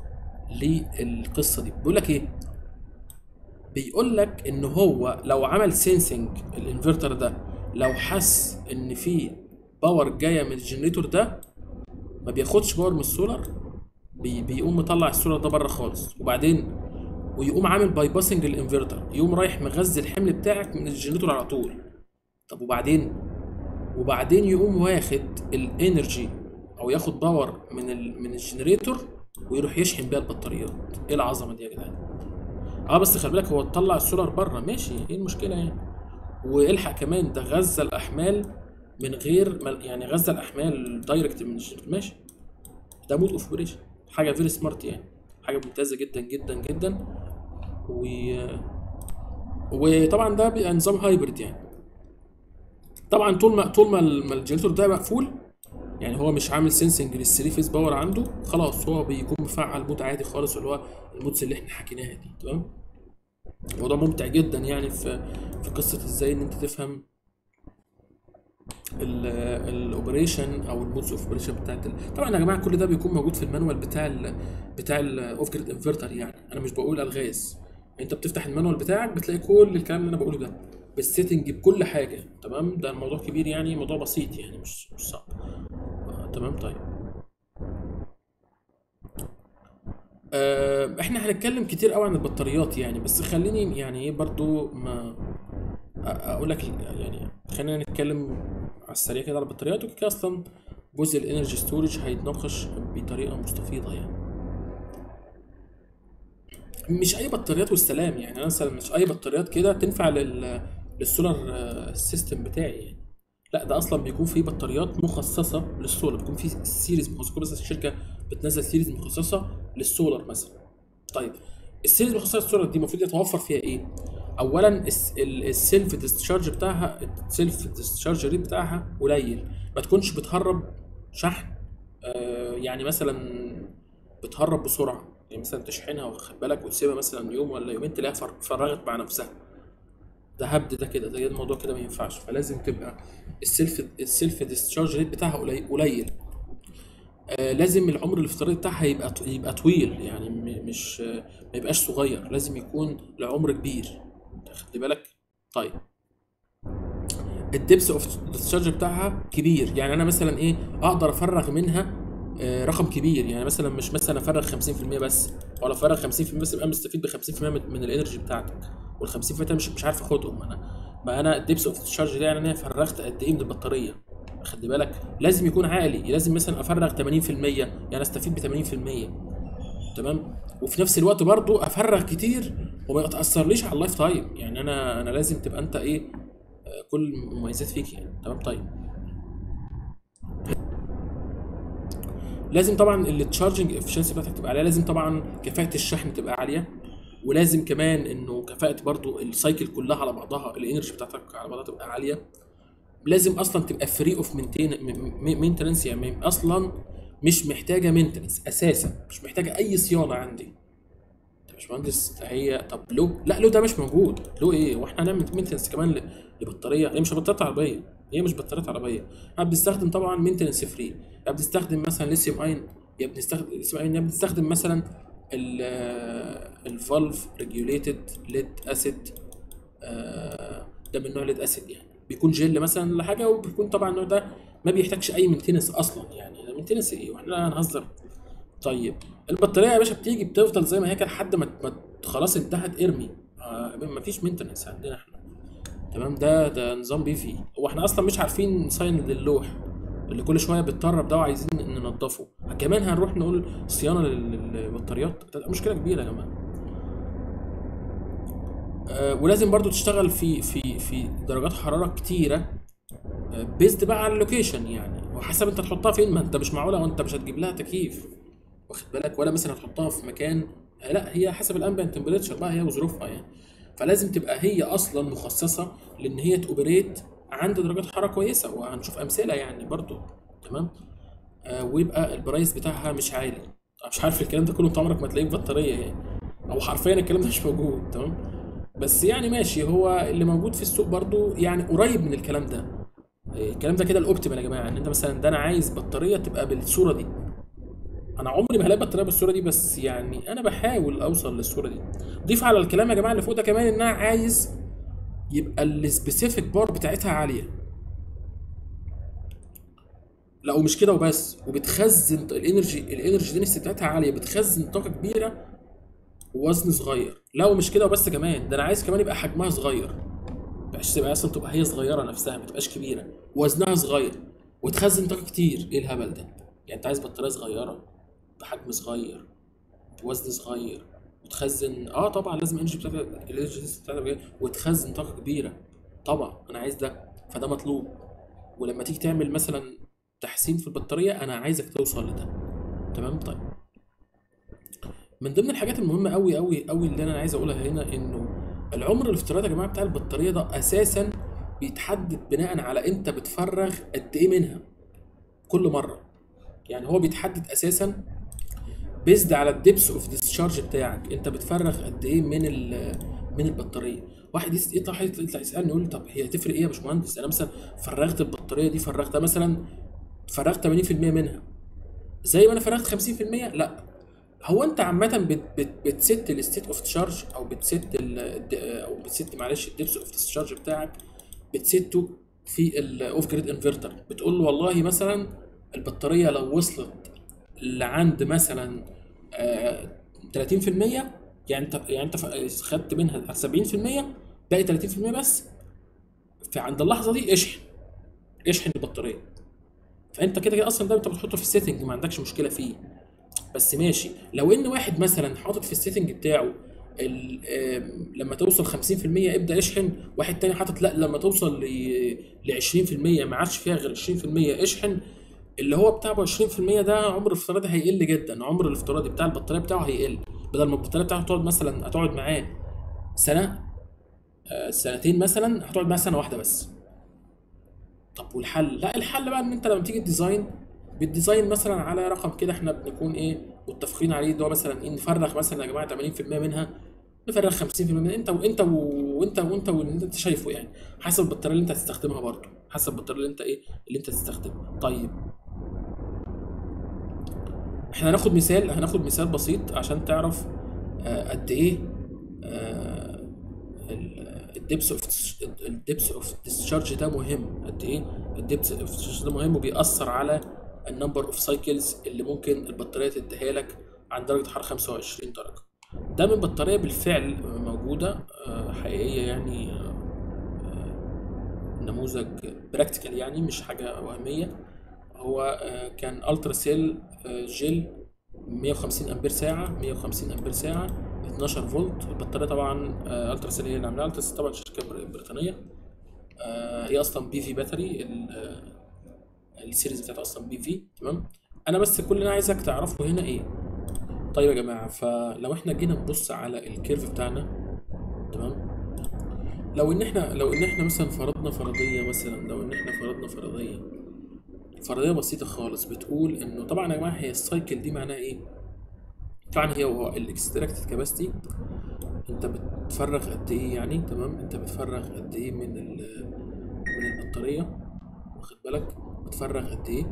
للقصه دي بيقول لك ايه بيقول لك ان هو لو عمل سينسنج الانفرتر ده لو حس ان في باور جايه من الجنريتور ده ما بياخدش باور من السولار بي بيقوم مطلع السولار ده بره خالص وبعدين ويقوم عامل باي باسنج للانفرتر يقوم رايح مغذي الحمل بتاعك من الجنريتور على طول طب وبعدين وبعدين يقوم واخد الانرجي او ياخد باور من ال من الجنريتور ويروح يشحن بيها البطاريات ايه العظمه دي يا جدعان اه بس خلي بالك هو طلع السولار بره ماشي ايه المشكله يعني والحق كمان ده غذى الاحمال من غير ما يعني غذى الاحمال دايركت من الجنريتور ماشي ده مود اوف اوبريشن حاجه فيري سمارت يعني حاجه ممتازه جدا جدا جدا و وطبعا ده بيبقى نظام هايبرد يعني طبعا طول ما طول ما ال- ما الجنريتور ده مقفول يعني هو مش عامل سينسنج للثري فيز باور عنده خلاص هو بيكون مفعل مود عادي خالص اللي هو المودز اللي احنا حكيناها دي تمام الموضوع ممتع جدا يعني في في قصه ازاي ان انت تفهم الاوبريشن او المودز اوف اوبريشن بتاعت ال... طبعا يا جماعه كل ده بيكون موجود في المانوال بتاع ال بتاع الاوف جريد انفرتر يعني انا مش بقول الغاز انت بتفتح المانوال بتاعك بتلاقي كل الكلام اللي انا بقوله ده بالسيتنج بكل حاجه تمام ده الموضوع كبير يعني موضوع بسيط يعني مش مش صعب آه، تمام طيب آه، احنا هنتكلم كتير قوي عن البطاريات يعني بس خليني يعني ايه برضو ما أ- اقول لك يعني خلينا نتكلم على السريع كده على البطاريات وكده اصلا جزء الانرجي ستورج هيتناقش بطريقه مستفيضه يعني مش اي بطاريات والسلام يعني انا مثلا مش اي بطاريات كده تنفع لل للسولار سيستم بتاعي يعني لا ده اصلا بيكون في بطاريات مخصصه للسولار بيكون في سيريز مخصصه مثلا الشركه بتنزل سيريز مخصصه للسولار مثلا طيب السيريز المخصصه للسولار دي المفروض يتوفر فيها ايه اولا الس- ال- السيلف ديسشارج بتاعها السيلف ديسشارج ريت بتاعها قليل ما تكونش بتهرب شحن آه، يعني مثلا بتهرب بسرعه يعني مثلا تشحنها واخد بالك وتسيبها مثلا يوم ولا يومين تلاقيها فر- فرغت مع نفسها ده هبد ده كده ده الموضوع كده ما ينفعش فلازم تبقى السيلف السيلف ديسشارج ريت بتاعها قليل قليل آه لازم العمر الافتراضي بتاعها يبقى ط- يبقى طويل يعني م- مش آه، ما يبقاش صغير لازم يكون لعمر كبير خد بالك طيب الدبس اوف ديسشارج بتاعها كبير يعني انا مثلا ايه اقدر افرغ منها آه، رقم كبير يعني مثلا مش مثلا افرغ 50% بس ولا افرغ 50% بس ابقى مستفيد ب 50% من من الانرجي بتاعتك وال 50% ده مش مش عارف اخدهم انا ما انا الدبس اوف ديسشارج ده يعني انا فرغت قد ايه من البطاريه خد بالك لازم يكون عالي لازم مثلا افرغ 80% يعني استفيد ب 80% تمام وفي نفس الوقت برضو افرغ كتير وما يتاثرليش على اللايف تايم يعني انا انا لازم تبقى انت ايه آه، كل المميزات فيك يعني تمام طيب لازم طبعا التشارجنج افشنسي بتاعتك تبقى عاليه لازم طبعا كفاءه الشحن تبقى عاليه ولازم كمان انه كفاءه برضو السايكل كلها على بعضها الانرجي بتاعتك على بعضها تبقى عاليه لازم اصلا تبقى فري اوف مينتنس يعني اصلا مش محتاجه مينتنس اساسا مش محتاجه اي صيانه عندي يا باشمهندس هي طب لو لا لو ده مش موجود لو ايه واحنا هنعمل مينتنس كمان ل- لبطاريه هي مش بطاريه عربيه هي مش بطاريه عربيه احنا بنستخدم طبعا مينتنس فري يا بنستخدم مثلا ليثيوم اين يا بنستخدم ليثيوم اين يا بنستخدم مثلا الفالف ريجوليتد ليد اسيد ده من نوع ليد اسيد يعني بيكون جل مثلا ولا حاجه وبيكون طبعا النوع ده ما بيحتاجش اي مينتنس اصلا يعني مينتنس ايه واحنا هنهزر طيب البطاريه يا باشا بتيجي بتفضل زي ما هي كده لحد ما ما خلاص انتهت ارمي آه مفيش مينتنس عندنا احنا تمام ده ده نظام بيفي هو احنا اصلا مش عارفين نصين للوح اللي كل شويه بيتطرب ده وعايزين ننضفه كمان هنروح نقول صيانه لل- للبطاريات ده مشكله كبيره يا جماعه آه ولازم برضو تشتغل في في في درجات حراره كتيره بيزد بقى على اللوكيشن يعني وحسب انت تحطها فين ما انت مش معقوله وانت مش هتجيب لها تكييف واخد بالك ولا مثلا هتحطها في مكان آه، لا هي حسب الامبيانت تمبريتشر بقى هي وظروفها يعني فلازم تبقى هي اصلا مخصصه لان هي تاوبريت عند درجات حراره كويسه وهنشوف امثله يعني برضو تمام آه ويبقى البرايس بتاعها مش عالي أنا مش عارف الكلام ده كله انت عمرك ما تلاقيه في بطاريه يعني او حرفيا الكلام ده مش موجود تمام بس يعني ماشي هو اللي موجود في السوق برضو يعني قريب من الكلام ده الكلام ده كده الاوبتيمال يا جماعه ان انت مثلا ده انا عايز بطاريه تبقى بالصوره دي انا عمري ما هلاقي بطاريه بالصوره دي بس يعني انا بحاول اوصل للصوره دي ضيف على الكلام يا جماعه اللي فوق ده كمان ان انا عايز يبقى السبيسيفيك بار بتاعتها عاليه لا ومش كده وبس وبتخزن الانرجي الانرجي دينستي بتاعتها عاليه بتخزن طاقه كبيره ووزن صغير لا ومش كده وبس كمان ده انا عايز كمان يبقى حجمها صغير مبقاش تبقى اصلا تبقى هي صغيره نفسها ما تبقاش كبيره وزنها صغير وتخزن طاقه كتير ايه الهبل ده يعني انت عايز بطاريه صغيره بحجم صغير بوزن صغير وتخزن اه طبعا لازم الانرجي بتاعتها الانرجي بتاعتها كبيرة، وتخزن طاقه كبيره طبعا انا عايز ده فده مطلوب ولما تيجي تعمل مثلا تحسين في البطاريه انا عايزك توصل لده تمام طيب من ضمن الحاجات المهمه قوي قوي قوي اللي انا عايز اقولها هنا انه العمر الافتراضي يا جماعه بتاع البطاريه ده اساسا بيتحدد بناء على انت بتفرغ قد ايه منها كل مره يعني هو بيتحدد اساسا بيزد على الدبس اوف ديسشارج بتاعك انت بتفرغ قد ايه من ال- من البطاريه واحد يس- يطلع يطلع يسالني يقول لي طب هي هتفرق ايه يا باشمهندس انا مثلا فرغت البطاريه دي فرغتها مثلا فرغت 80% منها زي ما انا فرغت 50% لا هو انت عامه بت بت بتست الستيت اوف تشارج او بتست ال الد- او بتست معلش الدبس اوف تشارج بتاعك بتسته في الاوف جريد انفرتر بتقول له والله مثلا البطاريه لو وصلت لعند مثلا آه، 30% يعني انت يعني انت ف- خدت منها 70% باقي 30% بس في عند اللحظه دي اشحن اشحن البطاريه فانت كده كده اصلا ده انت بتحطه في السيتنج ما عندكش مشكله فيه بس ماشي لو ان واحد مثلا حاطط في السيتنج بتاعه ال- آم، لما توصل 50% ابدا اشحن واحد تاني حاطط لا لما توصل ل 20% ما عادش فيها غير 20% اشحن اللي هو بتاع ب 20% ده عمر الافتراضي هيقل جدا عمر الافتراضي بتاع البطاريه بتاعه هيقل بدل ما البطاريه بتاعته تقعد مثلا هتقعد معاه سنه آه، سنتين مثلا هتقعد معاه سنه واحده بس طب والحل لا الحل بقى ان انت لما تيجي تديزاين بتديزاين مثلا على رقم كده احنا بنكون ايه متفقين عليه اللي هو مثلا ايه نفرغ مثلا يا جماعه 80% منها نفرغ 50% منها انت وانت وانت وانت واللي انت شايفه يعني حسب البطاريه اللي انت هتستخدمها برضه حسب البطاريه اللي انت ايه اللي انت تستخدمها طيب احنا هناخد مثال هناخد مثال بسيط عشان تعرف آه، قد ايه الدبس اوف الدبس اوف ديسشارج ده مهم قد ايه الدبس اوف ديسشارج ده مهم وبيأثر على النمبر اوف سايكلز اللي ممكن البطاريه تديها لك عند درجه حراره 25 درجه ده من بطاريه بالفعل موجوده آه، حقيقيه يعني آه، نموذج براكتيكال يعني مش حاجه وهميه هو آه، كان الترا سيل آه، جيل 150 امبير ساعه 150 امبير ساعه 12 فولت البطاريه طبعا آه، الترا سيل هي اللي عاملاها الترا سيل طبعا شركه بر- بريطانيه آه، هي اصلا بي في باتري ال- آه، السيريز بتاعتها اصلا بي في تمام انا بس كل اللي انا عايزك تعرفه هنا ايه طيب يا جماعه فلو احنا جينا نبص على الكيرف بتاعنا تمام لو ان احنا لو ان احنا مثلا فرضنا فرضيه مثلا لو ان احنا فرضنا فرضيه فرضيه بسيطه خالص بتقول انه طبعا يا جماعه هي السايكل دي معناها ايه طبعا هي هو الاكستراكتد كاباسيتي انت بتفرغ قد ايه يعني تمام انت بتفرغ قد ايه من ال- من البطاريه واخد بالك بتفرغ قد ايه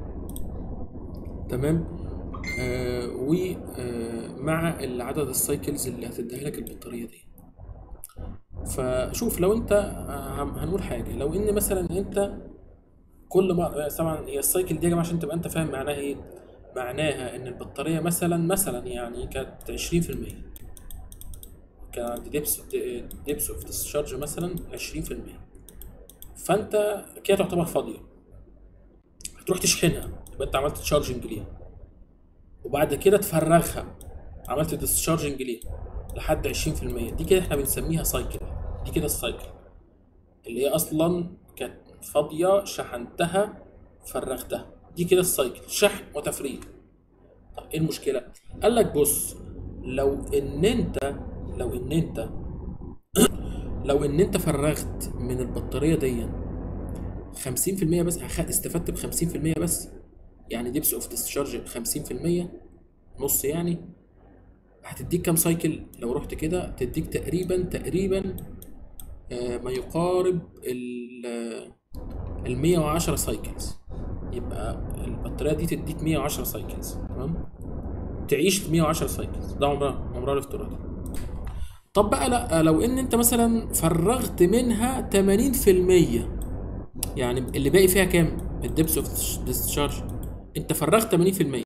تمام آه ومع عدد السايكلز اللي هتديها لك البطاريه دي فشوف لو انت آه، هن- هنقول حاجه لو ان مثلا انت كل مره طبعا هي السايكل دي يا جماعه عشان تبقى انت فاهم معناها ايه معناها ان البطاريه مثلا مثلا يعني كانت 20% كان عند ديبس ديبس اوف ديسشارج مثلا 20% فانت كده تعتبر فاضيه هتروح تشحنها يبقى انت عملت تشارجنج ليها وبعد كده تفرغها عملت ديسشارجنج ليها لحد 20% دي كده احنا بنسميها سايكل دي كده السايكل اللي هي اصلا كانت فاضيه شحنتها فرغتها دي كده السايكل شحن وتفريغ طب ايه المشكله قال لك بص لو ان انت لو ان انت لو ان انت فرغت من البطاريه دي 50% بس أخ- استفدت ب 50% بس يعني ديبس اوف ديسشارج 50% نص يعني هتديك كام سايكل لو رحت كده تديك تقريبا تقريبا آه، ما يقارب ال ال 110 سايكلز يبقى البطاريه دي تديك 110 سايكلز تمام تعيش 110 سايكلز ده عمرها عمرها الافتراضي طب بقى لا لو ان انت مثلا فرغت منها 80% يعني اللي باقي فيها كام الدبس اوف ديسشارج انت فرغت 80%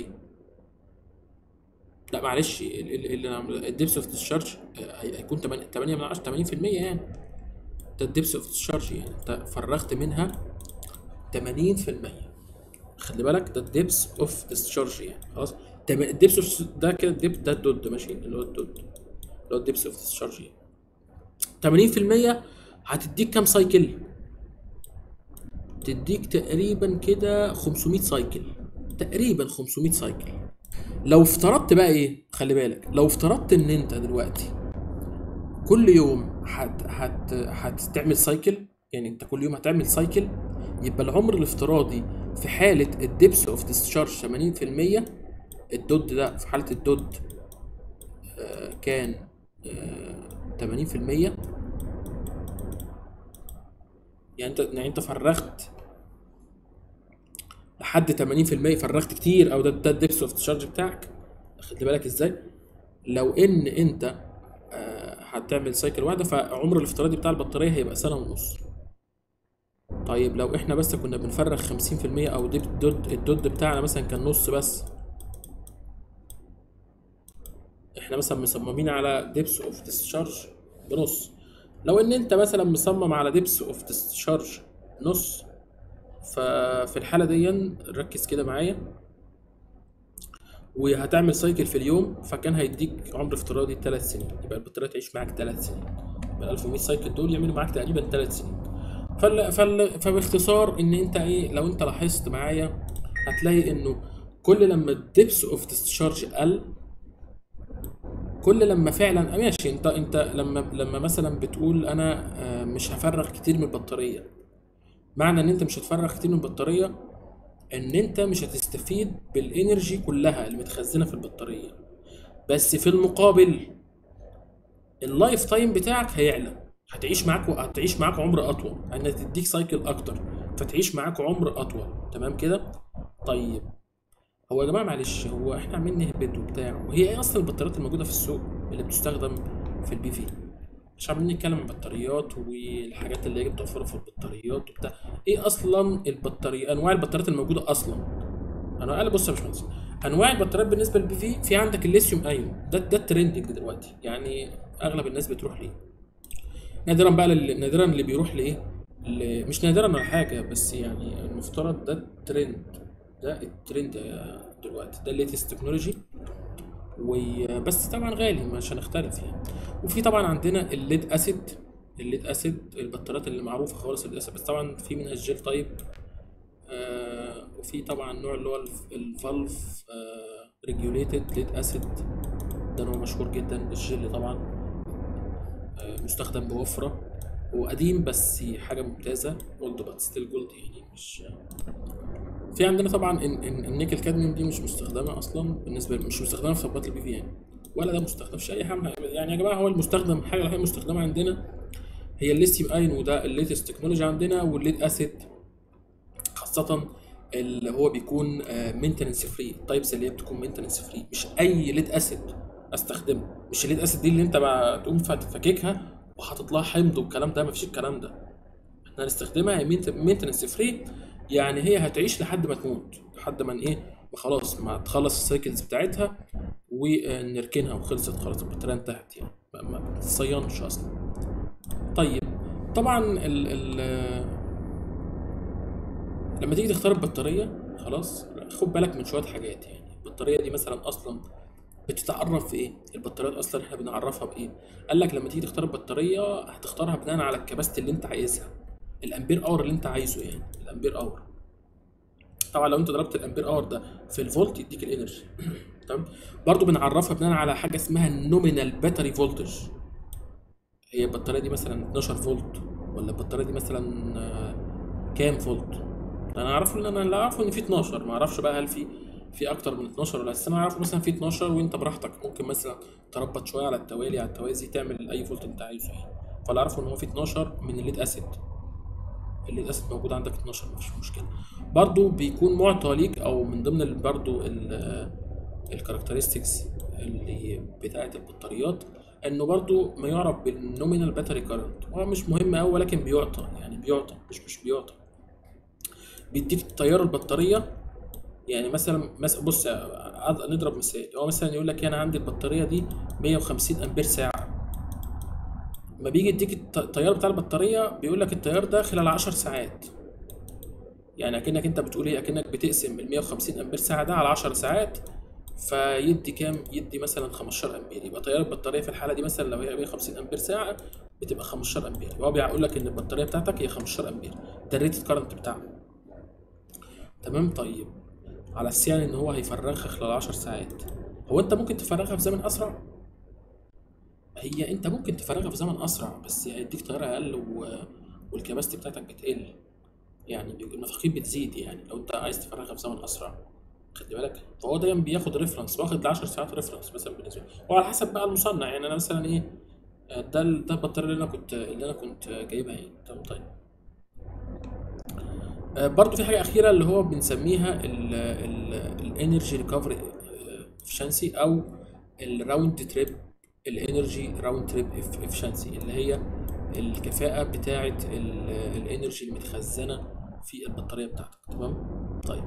لا معلش الدبس اوف ديسشارج هيكون 8 8 من 10 80% يعني ده الدبس اوف ديسشارج يعني انت فرغت منها 80% خلي بالك ده الدبس اوف ديسشارج يعني خلاص تم- الدبس اوف ده كده الدب ده الدود ماشي اللي هو الدود اللي هو الدبس اوف ديسشارج يعني 80% هتديك كام سايكل؟ تديك تقريبا كده 500 سايكل تقريبا 500 سايكل لو افترضت بقى ايه خلي بالك لو افترضت ان انت دلوقتي كل يوم هت هت هتعمل سايكل يعني انت كل يوم هتعمل سايكل يبقى العمر الافتراضي في حالة الدبس اوف ديسشارج 80% الدود ده في حالة الدود آه، كان آه، 80% يعني انت يعني انت فرغت لحد 80% فرغت كتير او ده ده الدبس اوف ديسشارج بتاعك خدت بالك ازاي لو ان انت آه، هتعمل سايكل واحده فعمر الافتراضي بتاع البطاريه هيبقى سنه ونص طيب لو احنا بس كنا بنفرغ 50% او دب الدود الدود بتاعنا مثلا كان نص بس احنا مثلا مصممين على دبس اوف ديسشارج بنص لو ان انت مثلا مصمم على دبس اوف ديسشارج نص ففي الحاله دي ركز كده معايا وهتعمل سايكل في اليوم فكان هيديك عمر افتراضي 3 سنين يبقى البطاريه تعيش معاك 3 سنين يبقى 1100 سايكل دول يعملوا معاك تقريبا 3 سنين فال... فال... فباختصار ان انت ايه لو انت لاحظت معايا هتلاقي انه كل لما الدبس اوف ديسشارج قل كل لما فعلا ماشي انت انت لما لما مثلا بتقول انا آه، مش هفرغ كتير من البطاريه معنى ان انت مش هتفرغ كتير من البطاريه ان انت مش هتستفيد بالانرجي كلها اللي متخزنه في البطاريه بس في المقابل اللايف تايم بتاعك هيعلى هتعيش معاك هتعيش معاك عمر اطول انها تديك سايكل اكتر فتعيش معاك عمر اطول تمام كده طيب هو يا جماعه معلش هو احنا عاملين نهبد وبتاع وهي ايه اصلا البطاريات الموجوده في السوق اللي بتستخدم في البي في مش عاملين نتكلم عن البطاريات والحاجات اللي هي بتوفرها في البطاريات وبتاع ايه اصلا البطاريه انواع البطاريات الموجوده اصلا انا قال بص يا باشمهندس انواع البطاريات بالنسبه للبي في في عندك الليثيوم ايون ده ده الترندنج دلوقتي يعني اغلب الناس بتروح ليه نادرا بقى لل... نادرا اللي بيروح لايه ل... مش نادرا ولا حاجه بس يعني المفترض ده الترند ده الترند يا دلوقتي ده الليتست تكنولوجي وبس طبعا غالي مش هنختلف يعني وفي طبعا عندنا الليد اسيد الليد اسيد البطاريات اللي معروفه خالص الليد اسيد بس طبعا في منها الجيل تايب آه وفي طبعا النوع اللي هو الف- الفالف ريجوليتد ليد اسيد ده نوع مشهور جدا الجيل طبعا آه مستخدم بوفره وقديم بس حاجه ممتازه جولد بات ستيل جولد يعني مش في عندنا طبعا ال- ال- النيكل كادميوم دي مش مستخدمه اصلا بالنسبه مش مستخدمه في صبات البي في يعني ولا ده مستخدم مش اي حاجه يعني يا جماعه هو المستخدم الحاجه الوحيده المستخدمه عندنا هي الليثيوم ايون وده الليتست تكنولوجي عندنا والليد اسيد خاصه اللي هو بيكون مينتننس فري التايبس اللي هي بتكون مينتننس فري مش اي ليد اسيد استخدمه مش الليد اسيد دي اللي انت بقى تقوم فاككها وحاطط لها حمض والكلام ده مفيش الكلام ده احنا هنستخدمها مينتنس فري يعني هي هتعيش لحد ما تموت لحد ما ايه ما خلاص ما تخلص السايكلز بتاعتها ونركنها وخلصت خلاص البطاريه انتهت يعني ما- ما بتتصينش اصلا طيب طبعا ال ال لما تيجي تختار البطاريه خلاص خد بالك من شويه حاجات يعني البطاريه دي مثلا اصلا بتتعرف في ايه البطاريات اصلا احنا بنعرفها بايه قال لك لما تيجي تختار البطاريه هتختارها بناء على الكباستي اللي انت عايزها الامبير اور اللي انت عايزه يعني الامبير اور طبعا لو انت ضربت الامبير اور ده في الفولت يديك الانرجي تمام برضو بنعرفها بناء على حاجه اسمها النومينال باتري فولتج هي البطاريه دي مثلا 12 فولت ولا البطاريه دي مثلا آه، كام فولت انا اعرفه ان انا اللي اعرفه ان في 12 ما اعرفش بقى هل في في اكتر من 12 ولا بس انا اعرفه مثلا في 12 وانت براحتك ممكن مثلا تربط شويه على التوالي على التوازي تعمل اي فولت انت عايزه يعني فاللي اعرفه ان هو في 12 من الليد اسيد الليد اسيد موجود عندك 12 مفيش مشكله برضو بيكون معطى ليك او من ضمن ال- برضو ال- الكاركترستكس اللي بتاعه البطاريات انه برضو ما يعرف بالنومينال باتري كارنت هو مش مهم قوي ولكن بيعطى يعني بيعطى مش مش بيعطى بيديك تيار البطاريه يعني مثلا مثلا بص عض- نضرب مثال هو مثلا يقول لك انا عندي البطاريه دي 150 امبير ساعه ما بيجي يديك الت- التيار بتاع البطاريه بيقول لك التيار ده خلال 10 ساعات يعني اكنك انت بتقول ايه اكنك بتقسم ال 150 امبير ساعه ده على 10 ساعات فيدي كام يدي مثلا 15 امبير يبقى تيار البطاريه في الحاله دي مثلا لو هي 150 امبير ساعه بتبقى 15 امبير هو بيقول لك ان البطاريه بتاعتك هي 15 امبير ده الريتد كارنت بتاعها تمام طيب على اساس يعني ان هو هيفرغها خلال 10 ساعات هو انت ممكن تفرغها في زمن اسرع هي انت ممكن تفرغها في زمن اسرع بس هيديك تيار اقل و... والكباستي بتاعتك بتقل يعني بي- المفاقيد بتزيد يعني لو انت عايز تفرغها في زمن اسرع خدي بالك فهو دايما بياخد ريفرنس واخد ل 10 ساعات ريفرنس مثلا بالنسبه لي وعلى حسب بقى المصنع يعني انا مثلا ايه آه، ده ال- ده البطاريه اللي انا كنت اللي انا كنت جايبها يعني تمام طيب آه، برضو في حاجه اخيره اللي هو بنسميها الانرجي ريكفري افشنسي او الراوند تريب الانرجي راوند تريب افشنسي اللي هي الكفاءه بتاعه الانرجي المتخزنه في البطاريه بتاعتك تمام طيب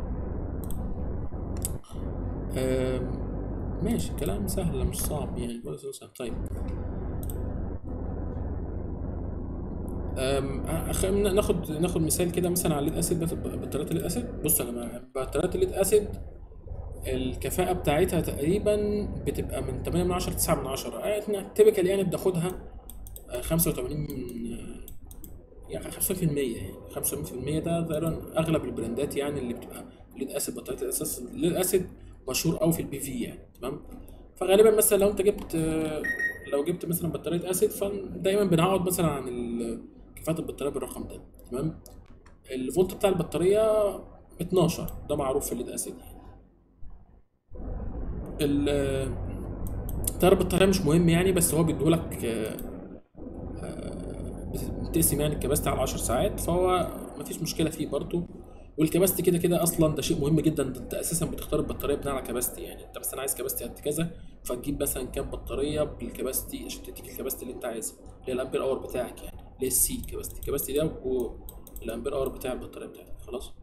آم، ماشي كلام سهل مش صعب يعني كويس سهل طيب أم، خلينا ناخد ناخد مثال كده مثلا على الليد اسيد بت- بطاريات الليد اسيد بص يا جماعه بطاريات الليد اسيد الكفاءه بتاعتها تقريبا بتبقى من 8 من 10 9 من 10 احنا تيبيكال يعني بناخدها آه، 85 من آه، يعني 5% يعني 5% ده تقريبا اغلب البراندات يعني اللي بتبقى ليد اسيد بطاريات الاساس الليد اسيد مشهور قوي في البي في يعني تمام فغالبا مثلا لو انت جبت آه، لو جبت مثلا بطاريه اسيد فدايما بنعوض مثلا عن ال- كفاءه البطاريه بالرقم ده تمام الفولت بتاع البطاريه 12 ده معروف في الليد اسيد يعني ال- تيار البطاريه مش مهم يعني بس هو بيديهولك آه، بتقسم يعني الكباستي على 10 ساعات فهو مفيش مشكله فيه برضه والكباستي كده كده اصلا ده شيء مهم جدا ده انت اساسا بتختار البطاريه بناء على كباستي يعني انت مثلا عايز كباستي قد كذا فتجيب مثلا كام بطاريه بالكباستي عشان تديك الكباستي اللي انت عايزها اللي هي الامبير اور بتاعك يعني اللي هي السي كباستي الكباستي ده والامبير اور بتاع البطاريه بتاعتك خلاص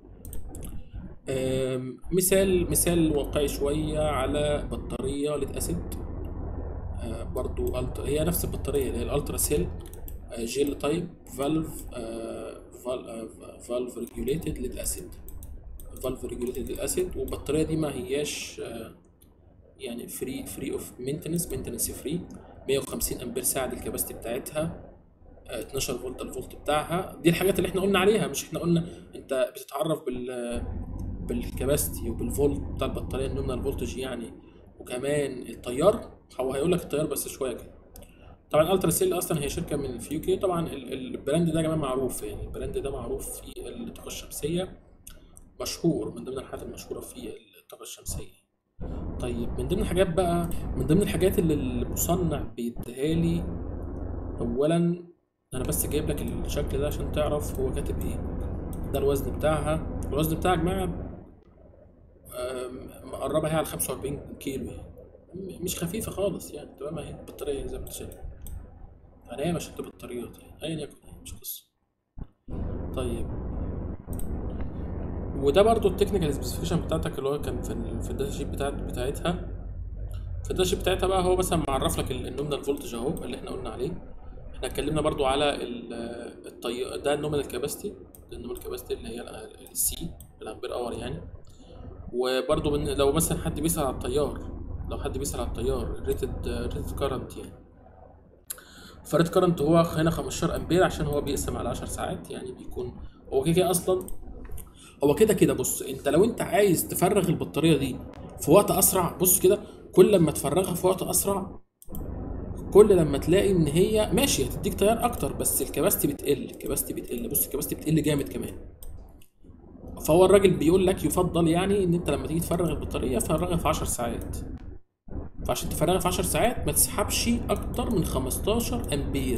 آم، مثال مثال واقعي شويه على بطاريه ليد اسيد آه، برضو ألت... هي نفس البطارية اللي هي الالترا سيل آه، جيل تايب فالف آه، فال آه، فالف ريجوليتد ليد اسيد فالف ريجوليتد ليد اسيد والبطارية دي ما هياش آه، يعني فري فري اوف مينتنس مينتنس فري 150 امبير ساعة دي الكباستي بتاعتها آه، 12 فولت الفولت بتاعها دي الحاجات اللي احنا قلنا عليها مش احنا قلنا انت بتتعرف بال بالكباستي وبالفولت بتاع البطاريه النومينال فولتج يعني وكمان التيار هو هيقول لك التيار بس شويه كده طبعا الترا سيل اصلا هي شركه من في يو كي طبعا ال- ال- البراند ده يا جماعه معروف يعني البراند ده معروف في الطاقه الشمسيه مشهور من ضمن الحاجات المشهوره في الطاقه الشمسيه طيب من ضمن الحاجات بقى من ضمن الحاجات اللي المصنع بيديها لي اولا انا بس جايب لك الشكل ده عشان تعرف هو كاتب ايه ده الوزن بتاعها الوزن بتاعها يا جماعه آم، مقربه هي على 45 كيلو يعني م- مش خفيفه خالص يعني تمام اهي البطاريه زي ما انت شايف انا هي مش بطاريات يعني ايا يكن يعني مش قصه طيب وده برضو التكنيكال سبيسيفيكيشن بتاعتك اللي هو كان في ال- في الداتا شيت بتاعت بتاعتها في الداتا شيت بتاعتها بقى هو مثلا معرف لك ال- النومينال فولتج اهو اللي احنا قلنا عليه احنا اتكلمنا برضو على ال- الطي... ده النومينال كاباسيتي ده النومينال كاباسيتي اللي هي السي الامبير اور يعني وبرضو من لو مثلا حد بيسأل على التيار لو حد بيسأل على التيار ريتد ريتد كارنت يعني فريت كارنت هو هنا 15 امبير عشان هو بيقسم على 10 ساعات يعني بيكون هو كده كده اصلا هو كده كده بص انت لو انت عايز تفرغ البطاريه دي في وقت اسرع بص كده كل لما تفرغها في وقت اسرع كل لما تلاقي ان هي ماشي هتديك تيار اكتر بس الكباستي بتقل الكباستي بتقل بص الكباستي بتقل جامد كمان فهو الراجل بيقول لك يفضل يعني ان انت لما تيجي تفرغ البطاريه فرغها في 10 ساعات فعشان تفرغها في 10 ساعات ما تسحبش اكتر من 15 امبير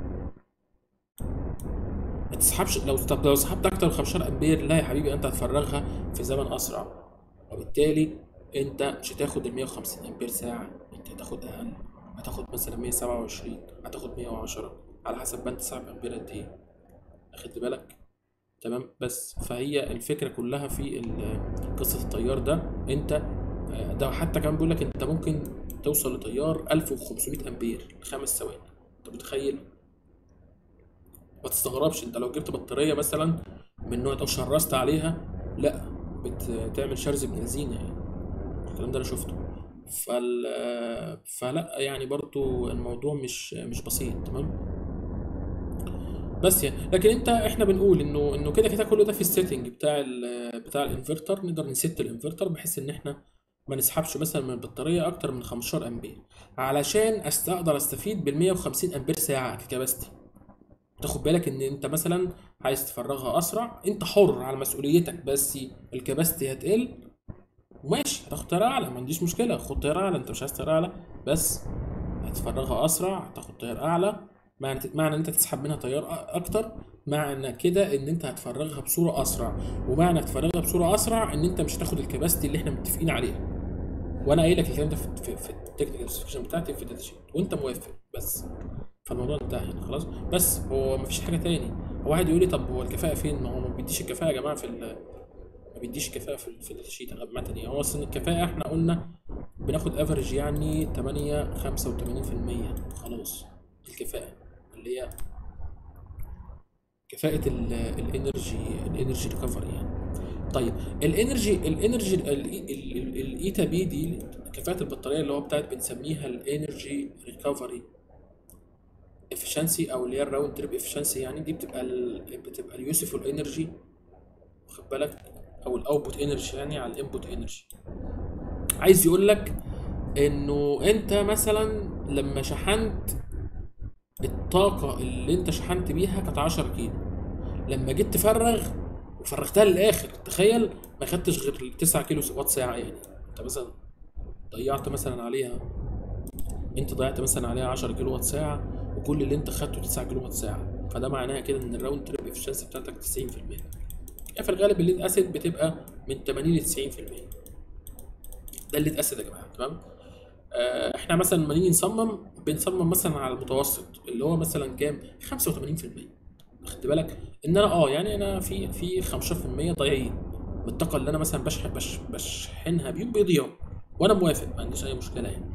ما تسحبش لو طب لو سحبت اكتر من 15 امبير لا يا حبيبي انت هتفرغها في زمن اسرع وبالتالي انت مش هتاخد ال 150 امبير ساعه انت هتاخد اقل هتاخد مثلا 127 هتاخد 110 على حسب ما انت سحب امبير قد ايه اخدت بالك تمام بس فهي الفكره كلها في ال- قصه التيار ده انت آه، ده حتى كمان بيقول لك انت ممكن توصل لتيار 1500 امبير لخمس ثواني انت متخيل ما تستغربش انت لو جبت بطاريه مثلا من نوع او شرست عليها لا بتعمل شرز ابن لذينه يعني الكلام ده انا شفته فال فلا يعني برضو الموضوع مش مش بسيط تمام بس يعني لكن انت احنا بنقول انه انه كده كده كله ده في السيتنج بتاع ال بتاع الانفرتر نقدر نست الانفرتر بحيث ان احنا ما نسحبش مثلا من البطاريه اكتر من 15 امبير علشان أست- اقدر استفيد بال 150 امبير ساعه ككباستي تاخد بالك ان انت مثلا عايز تفرغها اسرع انت حر على مسؤوليتك بس الكباستي هتقل وماشي هتاخد طياره اعلى ما عنديش مشكله خد طياره اعلى انت مش عايز طياره اعلى بس هتفرغها اسرع هتاخد طيار اعلى معنى معنى ان انت تسحب منها تيار أ- اكتر معنى كده ان انت هتفرغها بصوره اسرع ومعنى تفرغها بصوره اسرع ان انت مش هتاخد الكباستي اللي احنا متفقين عليها وانا قايل لك الكلام ده في في, في التكنيكال سبيسيفيكيشن بتاعتي في الداتا شيت وانت موافق بس فالموضوع انتهى يعني خلاص بس هو مفيش حاجه تاني هو واحد يقول لي طب هو الكفاءه فين ما هو ما بيديش الكفاءه يا جماعه في ال- ما بيديش كفاءه في ال- في الداتا شيت عامه يعني هو اصلا الكفاءه احنا قلنا بناخد افريج يعني 8 85% خلاص الكفاءه اللي هي كفاءة ال- الانرجي الانرجي ريكفري يعني طيب الانرجي الانرجي ال- ال- ال- الايتا بي دي كفاءة البطارية اللي هو بتاعت بنسميها الانرجي ريكفري افشنسي او اللي هي الراوند تريب افشنسي يعني دي بتبقى ال... بتبقى اليوسفول انرجي واخد بالك او الاوتبوت انرجي يعني على الانبوت انرجي عايز يقول لك انه انت مثلا لما شحنت الطاقة اللي انت شحنت بيها كانت 10 كيلو لما جيت تفرغ وفرغتها للاخر تخيل ما خدتش غير 9 كيلو وات ساعة يعني انت مثلا ضيعت مثلا عليها انت ضيعت مثلا عليها 10 كيلو وات ساعة وكل اللي انت خدته 9 كيلو وات ساعة فده معناها كده ان الراوند تريب افشنسي بتاعتك 90% يعني في الغالب الليد اسيد بتبقى من 80 ل 90% ده الليد اسيد يا جماعة تمام آه، احنا مثلا لما نيجي نصمم بنصمم مثلا على المتوسط اللي هو مثلا كام 85% خدت بالك ان انا اه يعني انا في في 15% ضايعين من الطاقه اللي انا مثلا بشحن بش بشحنها بيوم بيضيعوا وانا موافق ما عنديش اي مشكله يعني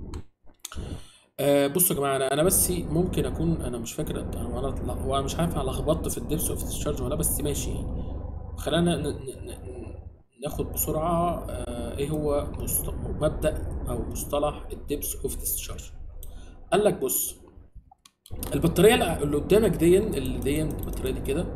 آه بصوا يا جماعه انا انا بس ممكن اكون انا مش فاكر هو انا لا، هو انا مش عارف انا لخبطت في الدبس اوف ديسشارج ولا بس ماشي يعني خلينا ن- ن- ن- ناخد بسرعه آه ايه هو مست- مبدا او مصطلح الدبس اوف ديسشارج قال لك بص البطاريه اللي قدامك دي اللي دي البطاريه دي كده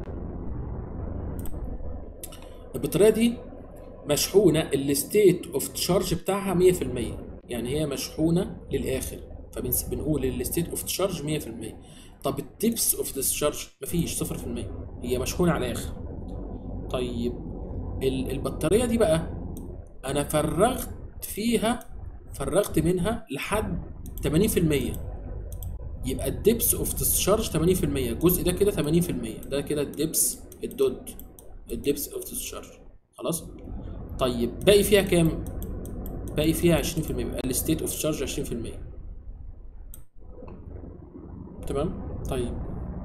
البطاريه دي مشحونه الستيت اوف تشارج بتاعها 100% يعني هي مشحونه للاخر فبنقول الستيت اوف تشارج 100% طب التيبس اوف ديسشارج مفيش 0% هي مشحونه على الاخر طيب ال- البطاريه دي بقى انا فرغت فيها فرغت منها لحد 80% يبقى الدبس اوف ديسشارج 80% الجزء ده كده 80% ده كده الدبس الدود الدبس اوف ديسشارج خلاص طيب باقي فيها كام باقي فيها 20% يبقى الستيت اوف تشارج 20% تمام طيب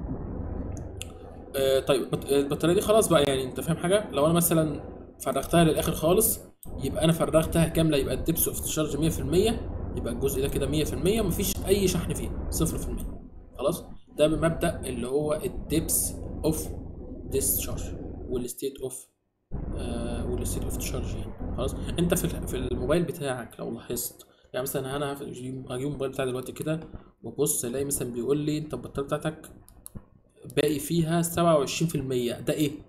آه طيب البط- البطاريه دي خلاص بقى يعني انت فاهم حاجه لو انا مثلا فرغتها للاخر خالص يبقى انا فرغتها كامله يبقى الدبس اوف تشارج 100% يبقى الجزء ده كده 100% مفيش اي شحن فيه 0% خلاص ده بمبدا اللي هو الدبس اوف ديسشارج والستيت اوف والستيت اوف تشارج يعني خلاص انت في ال- في الموبايل بتاعك لو لاحظت يعني مثلا انا هف- هجيب هجيب الموبايل بتاعي دلوقتي كده وابص الاقي مثلا بيقول لي انت البطاريه بتاعتك باقي فيها 27% ده ايه؟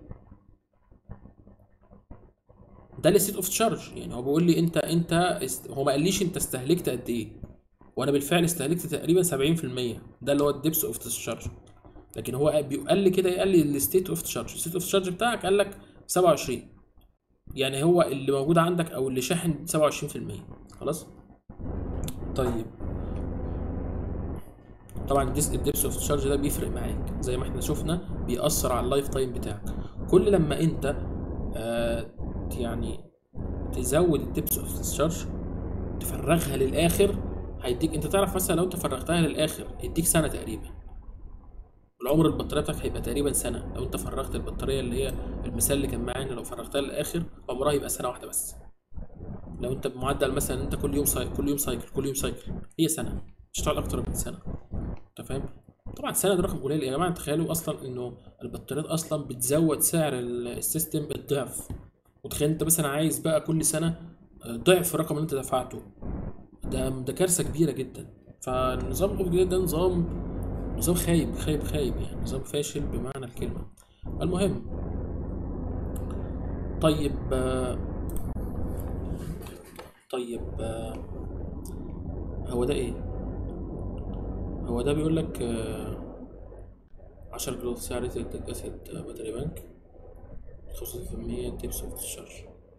ده الستيت اوف تشارج يعني هو بيقول لي انت انت است... هو ما قاليش انت استهلكت قد ايه وانا بالفعل استهلكت تقريبا 70% ده اللي هو الدبس اوف تشارج لكن هو قال لي كده قال لي الستيت اوف تشارج الستيت اوف تشارج بتاعك قال لك 27 يعني هو اللي موجود عندك او اللي شاحن 27% خلاص طيب طبعا الديس الدبس اوف تشارج ده بيفرق معاك زي ما احنا شفنا بيأثر على اللايف تايم بتاعك كل لما انت آه يعني تزود التبس اوف ديسشارج تفرغها للاخر هيديك انت تعرف مثلا لو انت فرغتها للاخر يديك سنه تقريبا العمر البطاريه بتاعتك هيبقى تقريبا سنه لو انت فرغت البطاريه اللي هي المثال اللي كان معانا لو فرغتها للاخر عمرها يبقى سنه واحده بس لو انت بمعدل مثلا انت كل يوم سايكل كل يوم سايكل كل يوم سايكل هي سنه مش هتقعد اكتر من سنه انت فاهم طبعا سنه ده رقم قليل يا جماعه تخيلوا اصلا انه البطاريات اصلا بتزود سعر ال- السيستم الضعف وتخيل انت مثلا عايز بقى كل سنه آه، ضعف الرقم اللي انت دفعته ده ده كارثه كبيره جدا فالنظام الاوف جريد ده نظام نظام خايب خايب خايب يعني نظام فاشل بمعنى الكلمه المهم طيب آه، طيب آه، هو ده ايه هو ده بيقول لك آه، 10 كيلو سعر ريتد اسيد باتري بانك 35% تيبس اوف الشارج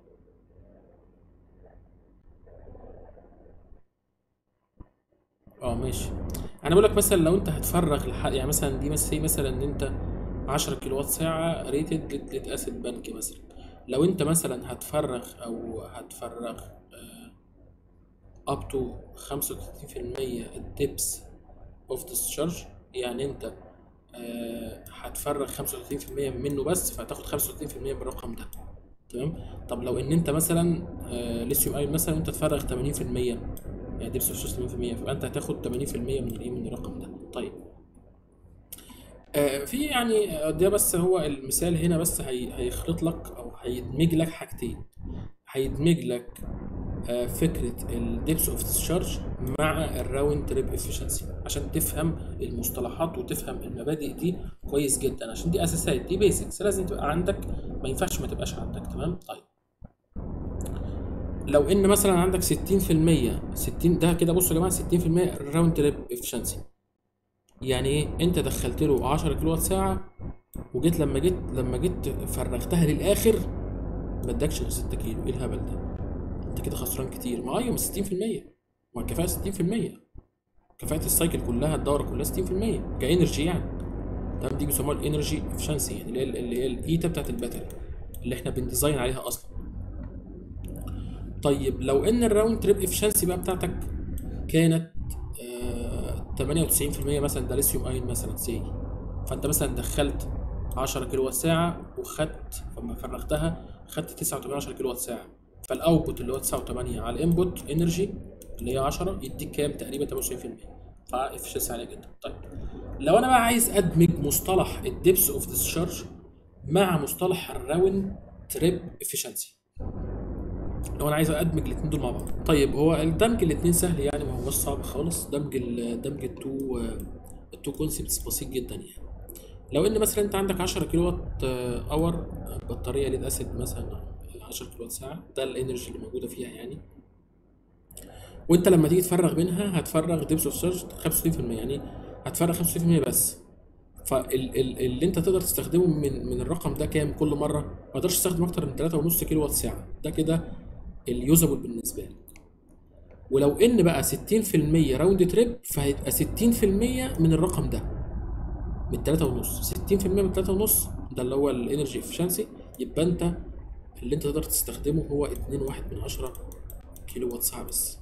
اه ماشي انا بقول لك مثلا لو انت هتفرغ لح... يعني مثلا دي مثلا مثلا ان انت 10 كيلو وات ساعه ريتد ليد اسيد بنك مثلا لو انت مثلا هتفرغ او هتفرغ اب تو 35% الدبس اوف ديسشارج يعني انت آه، هتفرغ 35% منه بس فهتاخد 35% من الرقم ده تمام طب لو ان انت مثلا آه، ليثيوم ايون مثلا انت تفرغ 80% يعني دبس اوف 80% فيبقى انت هتاخد 80% من الايه من الرقم ده طيب آه، في يعني آه، ده بس هو المثال هنا بس هي هيخلط لك او هيدمج لك حاجتين هيدمج لك آه، فكره الدبس اوف ديسشارج مع الراوند تريب افشنسي عشان تفهم المصطلحات وتفهم المبادئ دي كويس جدا عشان دي اساسات دي بيسكس لازم تبقى عندك ما ينفعش ما تبقاش عندك تمام طيب لو ان مثلا عندك 60% 60 ده كده بصوا يا جماعه 60% راوند تريب افشنسي يعني ايه انت دخلت له 10 كيلو وات ساعه وجيت لما جيت لما جيت فرغتها للاخر ما ادكش غير 6 كيلو ايه الهبل ده انت كده خسران كتير ما ايوه 60% ما الكفاءه 60% كفاءه السايكل كلها الدوره كلها 60% كانرجي يعني تمام دي بيسموها الانرجي افشنسي يعني اللي هي اللي هي الايتا بتاعت الباتري اللي احنا بنديزاين عليها اصلا طيب لو ان الراوند تريب افشنسي بقى بتاعتك كانت آه 98% مثلا ده ليثيوم اين مثلا سي فانت مثلا دخلت 10 كيلو وات ساعه وخدت لما فرغتها خدت 89 كيلو وات ساعه فالاوتبوت اللي هو 9 على الانبوت انرجي اللي هي 10 يديك كام تقريبا 98% فافشنسي عاليه جدا طيب لو انا بقى عايز ادمج مصطلح الدبس اوف ديسشارج مع مصطلح الراوند تريب افشنسي لو انا عايز ادمج الاثنين دول مع بعض طيب هو الدمج الاثنين سهل يعني ما هوش صعب خالص دمج ال دمج التو التو كونسبتس بسيط جدا يعني لو ان مثلا انت عندك 10 كيلو وات اور بطاريه ليد اسيد مثلا 10 كيلو وات ساعه ده الانرجي اللي موجوده فيها يعني وانت لما تيجي تفرغ منها هتفرغ ديبس اوف شارج 65% يعني هتفرغ 65% بس فاللي انت تقدر تستخدمه من من الرقم ده كام كل مره ما تقدرش تستخدم اكتر من 3.5 كيلو وات ساعه ده كده اليوزابل بالنسبه لك ولو ان بقى 60% راوند تريب فهيبقى 60% من الرقم ده من 3.5 60% من 3.5 ده اللي هو الانرجي افشنسي يبقى انت اللي انت تقدر تستخدمه هو 2.1 من 10 كيلو وات ساعه بس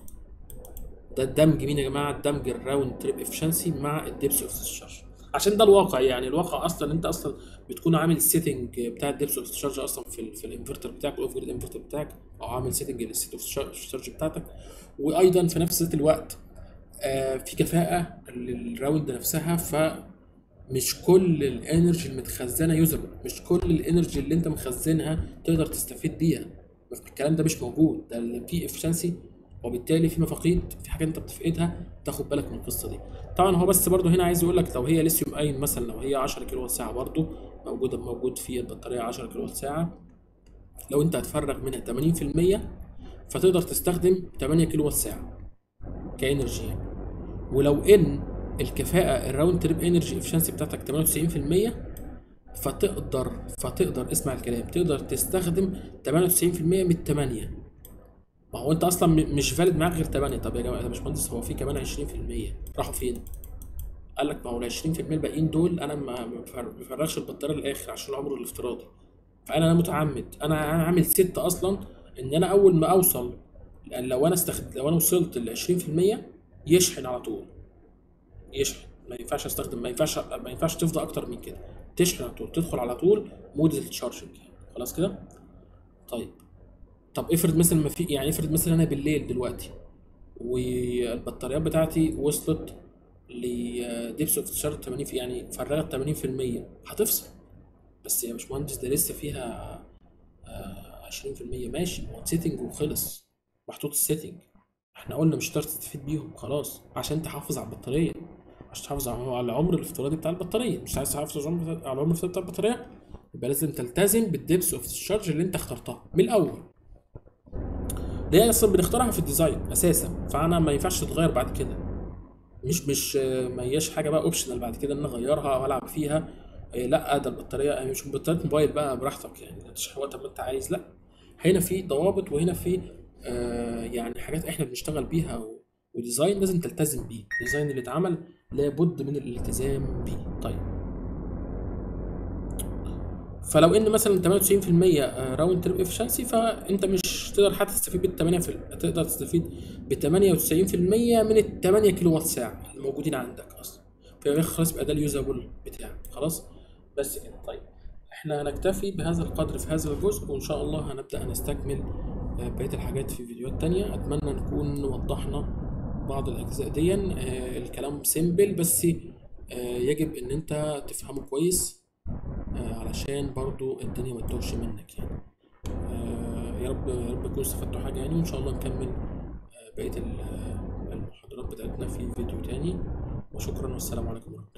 ده الدمج مين يا جماعه دمج الراوند تريب افشنسي مع الدبس اوف ديسشارج عشان ده الواقع يعني الواقع اصلا انت اصلا بتكون عامل السيتنج بتاع الدبس اوف ديسشارج اصلا في ال في الانفرتر بتاعك الاوف جريد انفرتر بتاعك او عامل سيتنج للسيت اوف ديسشارج بتاعتك وايضا في نفس ذات الوقت آه في كفاءه للراوند نفسها ف مش كل الانرجي المتخزنه يوزابل مش كل الانرجي اللي انت مخزنها تقدر تستفيد بيها الكلام ده مش موجود ده اللي فيه افشنسي وبالتالي في مفاقيد في حاجات انت بتفقدها تاخد بالك من القصه دي طبعا هو بس برضو هنا عايز يقول لك لو هي ليثيوم اين مثلا لو هي 10 كيلو وات ساعه برضو موجوده موجود في البطاريه 10 كيلو وات ساعه لو انت هتفرغ منها 80% فتقدر تستخدم 8 كيلو وات ساعه كانرجي يعني ولو ان الكفاءه الراوند تريب انرجي افشنسي بتاعتك 98% فتقدر فتقدر اسمع الكلام تقدر تستخدم 98% من 8 ما هو انت اصلا م- مش فالid معاك غير 8 طب يا جماعه يا باشمهندس هو في كمان 20% راحوا فين؟ قال لك ما هو ال 20% الباقيين دول انا ما ما بفر- بفرغش البطاريه للاخر عشان العمر الافتراضي فانا انا متعمد انا انا عامل ست اصلا ان انا اول ما اوصل لو انا استخد... لو انا وصلت ل 20% يشحن على طول يشحن ما ينفعش استخدم ما ينفعش ما ينفعش تفضى اكتر من كده تشحن على طول تدخل على طول مود التشارجنج خلاص كده طيب طب افرض مثلا ما في يعني افرض مثلا انا بالليل دلوقتي والبطاريات بتاعتي وصلت لديبس اوف تشارج 80 في يعني فرغت 80% هتفصل بس يا باشمهندس ده لسه فيها آه، 20% ماشي هو سيتنج وخلص محطوط السيتنج احنا قلنا مش هتقدر تستفيد بيهم خلاص عشان تحافظ على البطاريه عشان تحافظ على العمر الافتراضي بتاع البطاريه مش عايز تحافظ على العمر على العمر الافتراضي بتاع البطاريه يبقى لازم تلتزم بالديبس اوف تشارج اللي انت اخترتها من الاول دي اصلا بنختارها في الديزاين اساسا فانا ما ينفعش تتغير بعد كده مش مش آه، ما هياش حاجه بقى اوبشنال بعد كده ان أنا اغيرها او العب فيها إيه لا ده البطاريه يعني مش بطاريه موبايل بقى براحتك يعني تشحن وقت ما انت عايز لا هنا في ضوابط وهنا في آه يعني حاجات احنا بنشتغل بيها و- وديزاين لازم تلتزم بيه الديزاين اللي اتعمل لابد من الالتزام بيه طيب فلو ان مثلا 98% راوند تريب افشنسي فانت مش تقدر حتى تستفيد بال 8 في تقدر تستفيد ب 98% من ال 8 كيلو وات ساعه الموجودين عندك اصلا فيبقى خلاص يبقى ده اليوزابل بتاعك خلاص بس كده طيب احنا هنكتفي بهذا القدر في هذا الجزء وان شاء الله هنبدا نستكمل آه، بقيه الحاجات في فيديوهات تانية اتمنى نكون وضحنا بعض الاجزاء دي آه، الكلام سيمبل بس آه، يجب ان انت تفهمه كويس آه، علشان برضو الدنيا ما تتوهش منك يعني آه، يا رب يا رب تكونوا استفدتوا حاجة يعني وإن شاء الله نكمل آه، بقية ال- آه، المحاضرات بتاعتنا في فيديو تاني وشكرا والسلام عليكم ورحمة الله